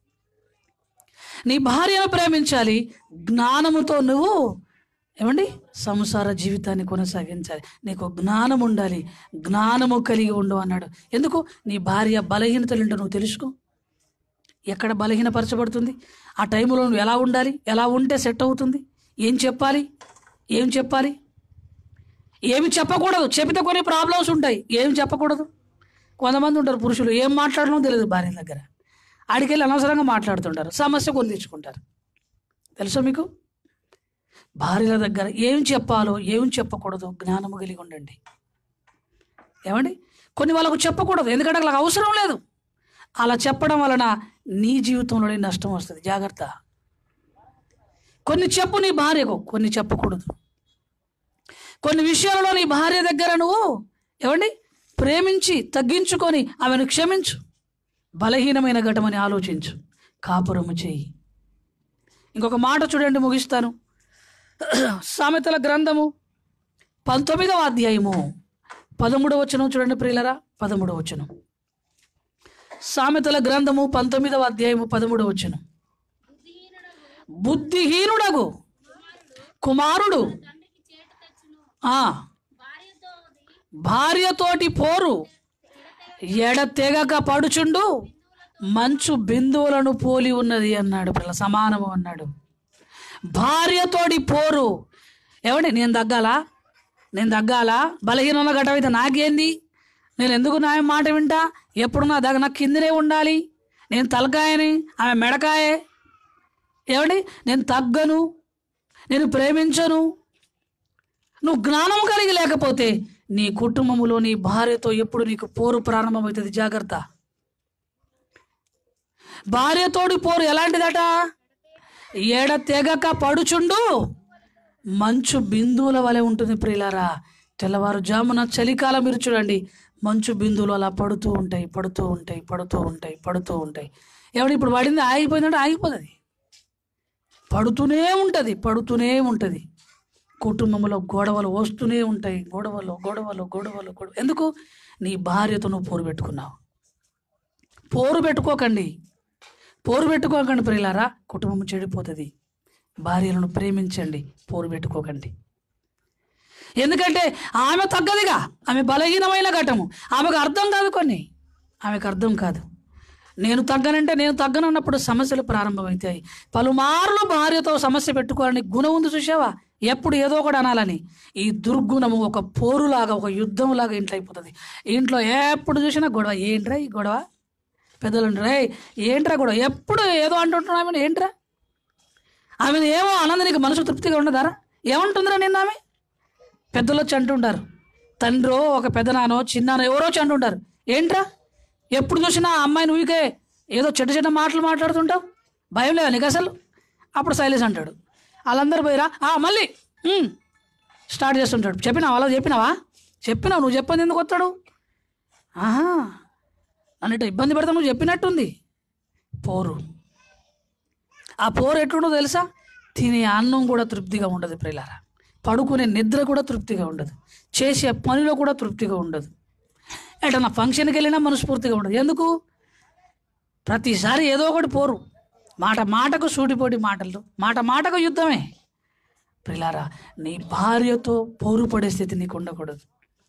నీ భార్యను ప్రేమించాలి జ్ఞానముతో నువ్వు ఏమండి సంసార జీవితాన్ని కొనసాగించాలి నీకు జ్ఞానం ఉండాలి జ్ఞానము కలిగి ఉండు అన్నాడు ఎందుకు నీ భార్య బలహీనతలు ఏంటో నువ్వు తెలుసుకో ఎక్కడ బలహీనపరచబడుతుంది ఆ టైంలో నువ్వు ఎలా ఉండాలి ఎలా ఉంటే సెట్ అవుతుంది ఏం చెప్పాలి ఏం చెప్పాలి ఏమి చెప్పకూడదు చెబితే కొన్ని ప్రాబ్లమ్స్ ఉంటాయి ఏం చెప్పకూడదు కొంతమంది ఉంటారు పురుషులు ఏం మాట్లాడడం తెలియదు భార్య దగ్గర ఆడికెళ్ళి అనవసరంగా మాట్లాడుతుంటారు సమస్య కొని తెచ్చుకుంటారు తెలుసా మీకు భార్యల దగ్గర ఏం చెప్పాలో ఏం చెప్పకూడదు జ్ఞానము కలిగి ఉండండి ఏమండి కొన్ని వాళ్ళకు చెప్పకూడదు ఎందుకంటే వాళ్ళకి అవసరం లేదు అలా చెప్పడం వలన నీ జీవితంలోనే నష్టం వస్తుంది జాగ్రత్త కొన్ని చెప్పు నీ భార్యకు కొన్ని చెప్పకూడదు కొన్ని విషయాలలో నీ భార్య దగ్గర నువ్వు ఏమండి ప్రేమించి తగ్గించుకొని ఆమెను క్షమించు బలహీనమైన ఘటమని ఆలోచించు కాపురము చేయి ఇంకొక మాట చూడండి ముగిస్తాను సామెతల గ్రంథము పంతొమ్మిదవ అధ్యాయము పదమూడవ వచనం చూడండి ప్రియులరా పదమూడవ వచనం సామెతల గ్రంథము పంతొమ్మిదవ అధ్యాయము పదమూడవ వచనం బుద్ధిహీనుడగు కుమారుడు ఆ భార్యతోటి పోరు ఎడతెగక పడుచుండు మంచు బిందువులను పోలి ఉన్నది అన్నాడు పిల్ల సమానము అన్నాడు భార్యతోటి పోరు ఏమండి నేను తగ్గాలా నేను తగ్గాలా బలహీనంలో గట్ట అయితే నాకేంది నేను ఎందుకు నా మాట వింటా ఎప్పుడు నా దగ్గర నాకు కిందనే ఉండాలి నేను తలకాయని ఆమె మెడకాయే ఏమండి నేను తగ్గను నేను ప్రేమించను నువ్వు జ్ఞానం కలిగి లేకపోతే నీ కుటుంబములో నీ భార్యతో ఎప్పుడు నీకు పోరు ప్రారంభమవుతుంది జాగ్రత్త భార్యతోడి పోరు ఎలాంటిదట ఏడ తెగక పడుచుండు మంచు బిందువుల వలె ఉంటుంది ప్రియులారా తెల్లవారుజామున చలికాలం మీరు చూడండి మంచు బిందువులు అలా పడుతూ ఉంటాయి పడుతూ ఉంటాయి పడుతూ ఉంటాయి పడుతూ ఉంటాయి ఏమంటే ఇప్పుడు పడింది ఆగిపోయిందంటే ఆగిపోతుంది పడుతూనే ఉంటుంది పడుతూనే ఉంటుంది కుటుంబంలో గొడవలు వస్తూనే ఉంటాయి గొడవలు గొడవలు గొడవలు గొడవ ఎందుకు నీ భార్యతో నువ్వు పోరు పెట్టుకున్నావు పోరు పెట్టుకోకండి పోరు పెట్టుకోకండి ప్రియులారా కుటుంబం చెడిపోతుంది భార్యలను ప్రేమించండి పోరు పెట్టుకోకండి ఎందుకంటే ఆమె తగ్గదిగా ఆమె బలహీనమైన ఘటము ఆమెకు అర్థం కాదు కొన్ని ఆమెకు అర్థం కాదు నేను తగ్గనంటే నేను తగ్గనన్నప్పుడు సమస్యలు ప్రారంభమవుతాయి పలుమార్లు భార్యతో సమస్య పెట్టుకోవాలని గుణం ఉంది చూసావా ఎప్పుడు ఏదో ఒకటి అనాలని ఈ దుర్గుణము ఒక పోరులాగా ఒక యుద్ధంలాగా ఇంట్లో అయిపోతుంది ఇంట్లో ఎప్పుడు చూసినా గొడవ ఏంట్రా ఈ గొడవ పెద్దలు అంటారు "ఏయ్, ఏంట్రా గొడవ ఎప్పుడు ఏదో అంటుంటున్నా ఆమె ఏంట్రా ఆమెను ఏమో ఆనంద నీకు మనసు తృప్తిగా ఉండదారా ఏమంటుందిరా నిన్న ఆమె పెద్దలు వచ్చి అంటుంటారు తండ్రో ఒక పెద్దనానో చిన్నానో ఎవరో వచ్చి అంటుంటారు ఏంట్రా ఎప్పుడు చూసినా ఆ అమ్మాయిని ఊరికే ఏదో చెడ్డ చెడ్డ మాటలు మాట్లాడుతుంటావు భయం లేదా నీకు అసలు అప్పుడు సైలెన్స్ అంటాడు వాళ్ళందరూ పోయిరా "ఆ, మళ్ళీ ఉమ్." స్టార్ట్ చేస్తుంటాడు చెప్పినావా అలా చెప్పినావా చెప్పినావు నువ్వు చెప్పని ఎందుకు వస్తాడు ఆహా అన్నట్టు ఇబ్బంది పెడతా నువ్వు చెప్పినట్టుంది పోరు ఆ పోరు ఎట్లుండో తెలుసా తినే అన్నం కూడా తృప్తిగా ఉండదు ప్రియులారా పడుకునే నిద్ర కూడా తృప్తిగా ఉండదు చేసే పనిలో కూడా తృప్తిగా ఉండదు ఎటన్నా ఫంక్షన్కి వెళ్ళినా మనస్ఫూర్తిగా ఉండదు ఎందుకు ప్రతిసారి ఏదో ఒకటి పోరు మాట మాటకు సూటిపోటి మాటలు మాట మాటకు యుద్ధమే ప్రిలారా నీ భార్యతో పోరు పడే స్థితి నీకు ఉండకూడదు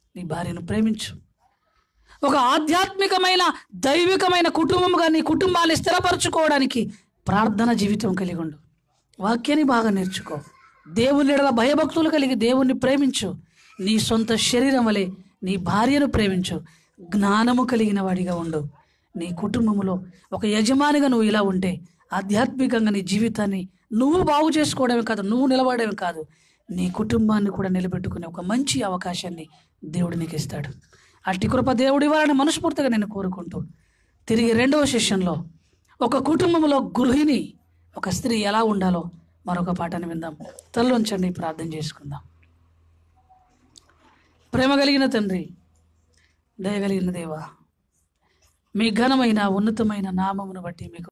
నీ భార్యను ప్రేమించు ఒక ఆధ్యాత్మికమైన దైవికమైన కుటుంబముగా నీ కుటుంబాన్ని స్థిరపరచుకోవడానికి ప్రార్థన జీవితం కలిగి ఉండు వాక్యాన్ని బాగా నేర్చుకో దేవుని ఎడల భయభక్తులు కలిగి దేవుణ్ణి ప్రేమించు నీ సొంత శరీరం వలె నీ భార్యను ప్రేమించు జ్ఞానము కలిగిన వాడిగా ఉండు నీ కుటుంబములో ఒక యజమానిగా నువ్వు ఇలా ఉంటే ఆధ్యాత్మికంగా నీ జీవితాన్ని నువ్వు బాగు చేసుకోవడమే కాదు నువ్వు నిలబడమే కాదు నీ కుటుంబాన్ని కూడా నిలబెట్టుకునే ఒక మంచి అవకాశాన్ని దేవుడు నీకు ఇస్తాడు అట్టి కృప దేవుడి వారిని మనస్ఫూర్తిగా నేను కోరుకుంటూ తిరిగి రెండవ సెషన్లో ఒక కుటుంబంలో గృహిణి ఒక స్త్రీ ఎలా ఉండాలో మరొక పాటను విందాం తల్లుంచండి ప్రార్థన చేసుకుందాం ప్రేమ కలిగిన తండ్రి దయగలిగిన దేవా మీ ఘనమైన ఉన్నతమైన నామమును బట్టి మీకు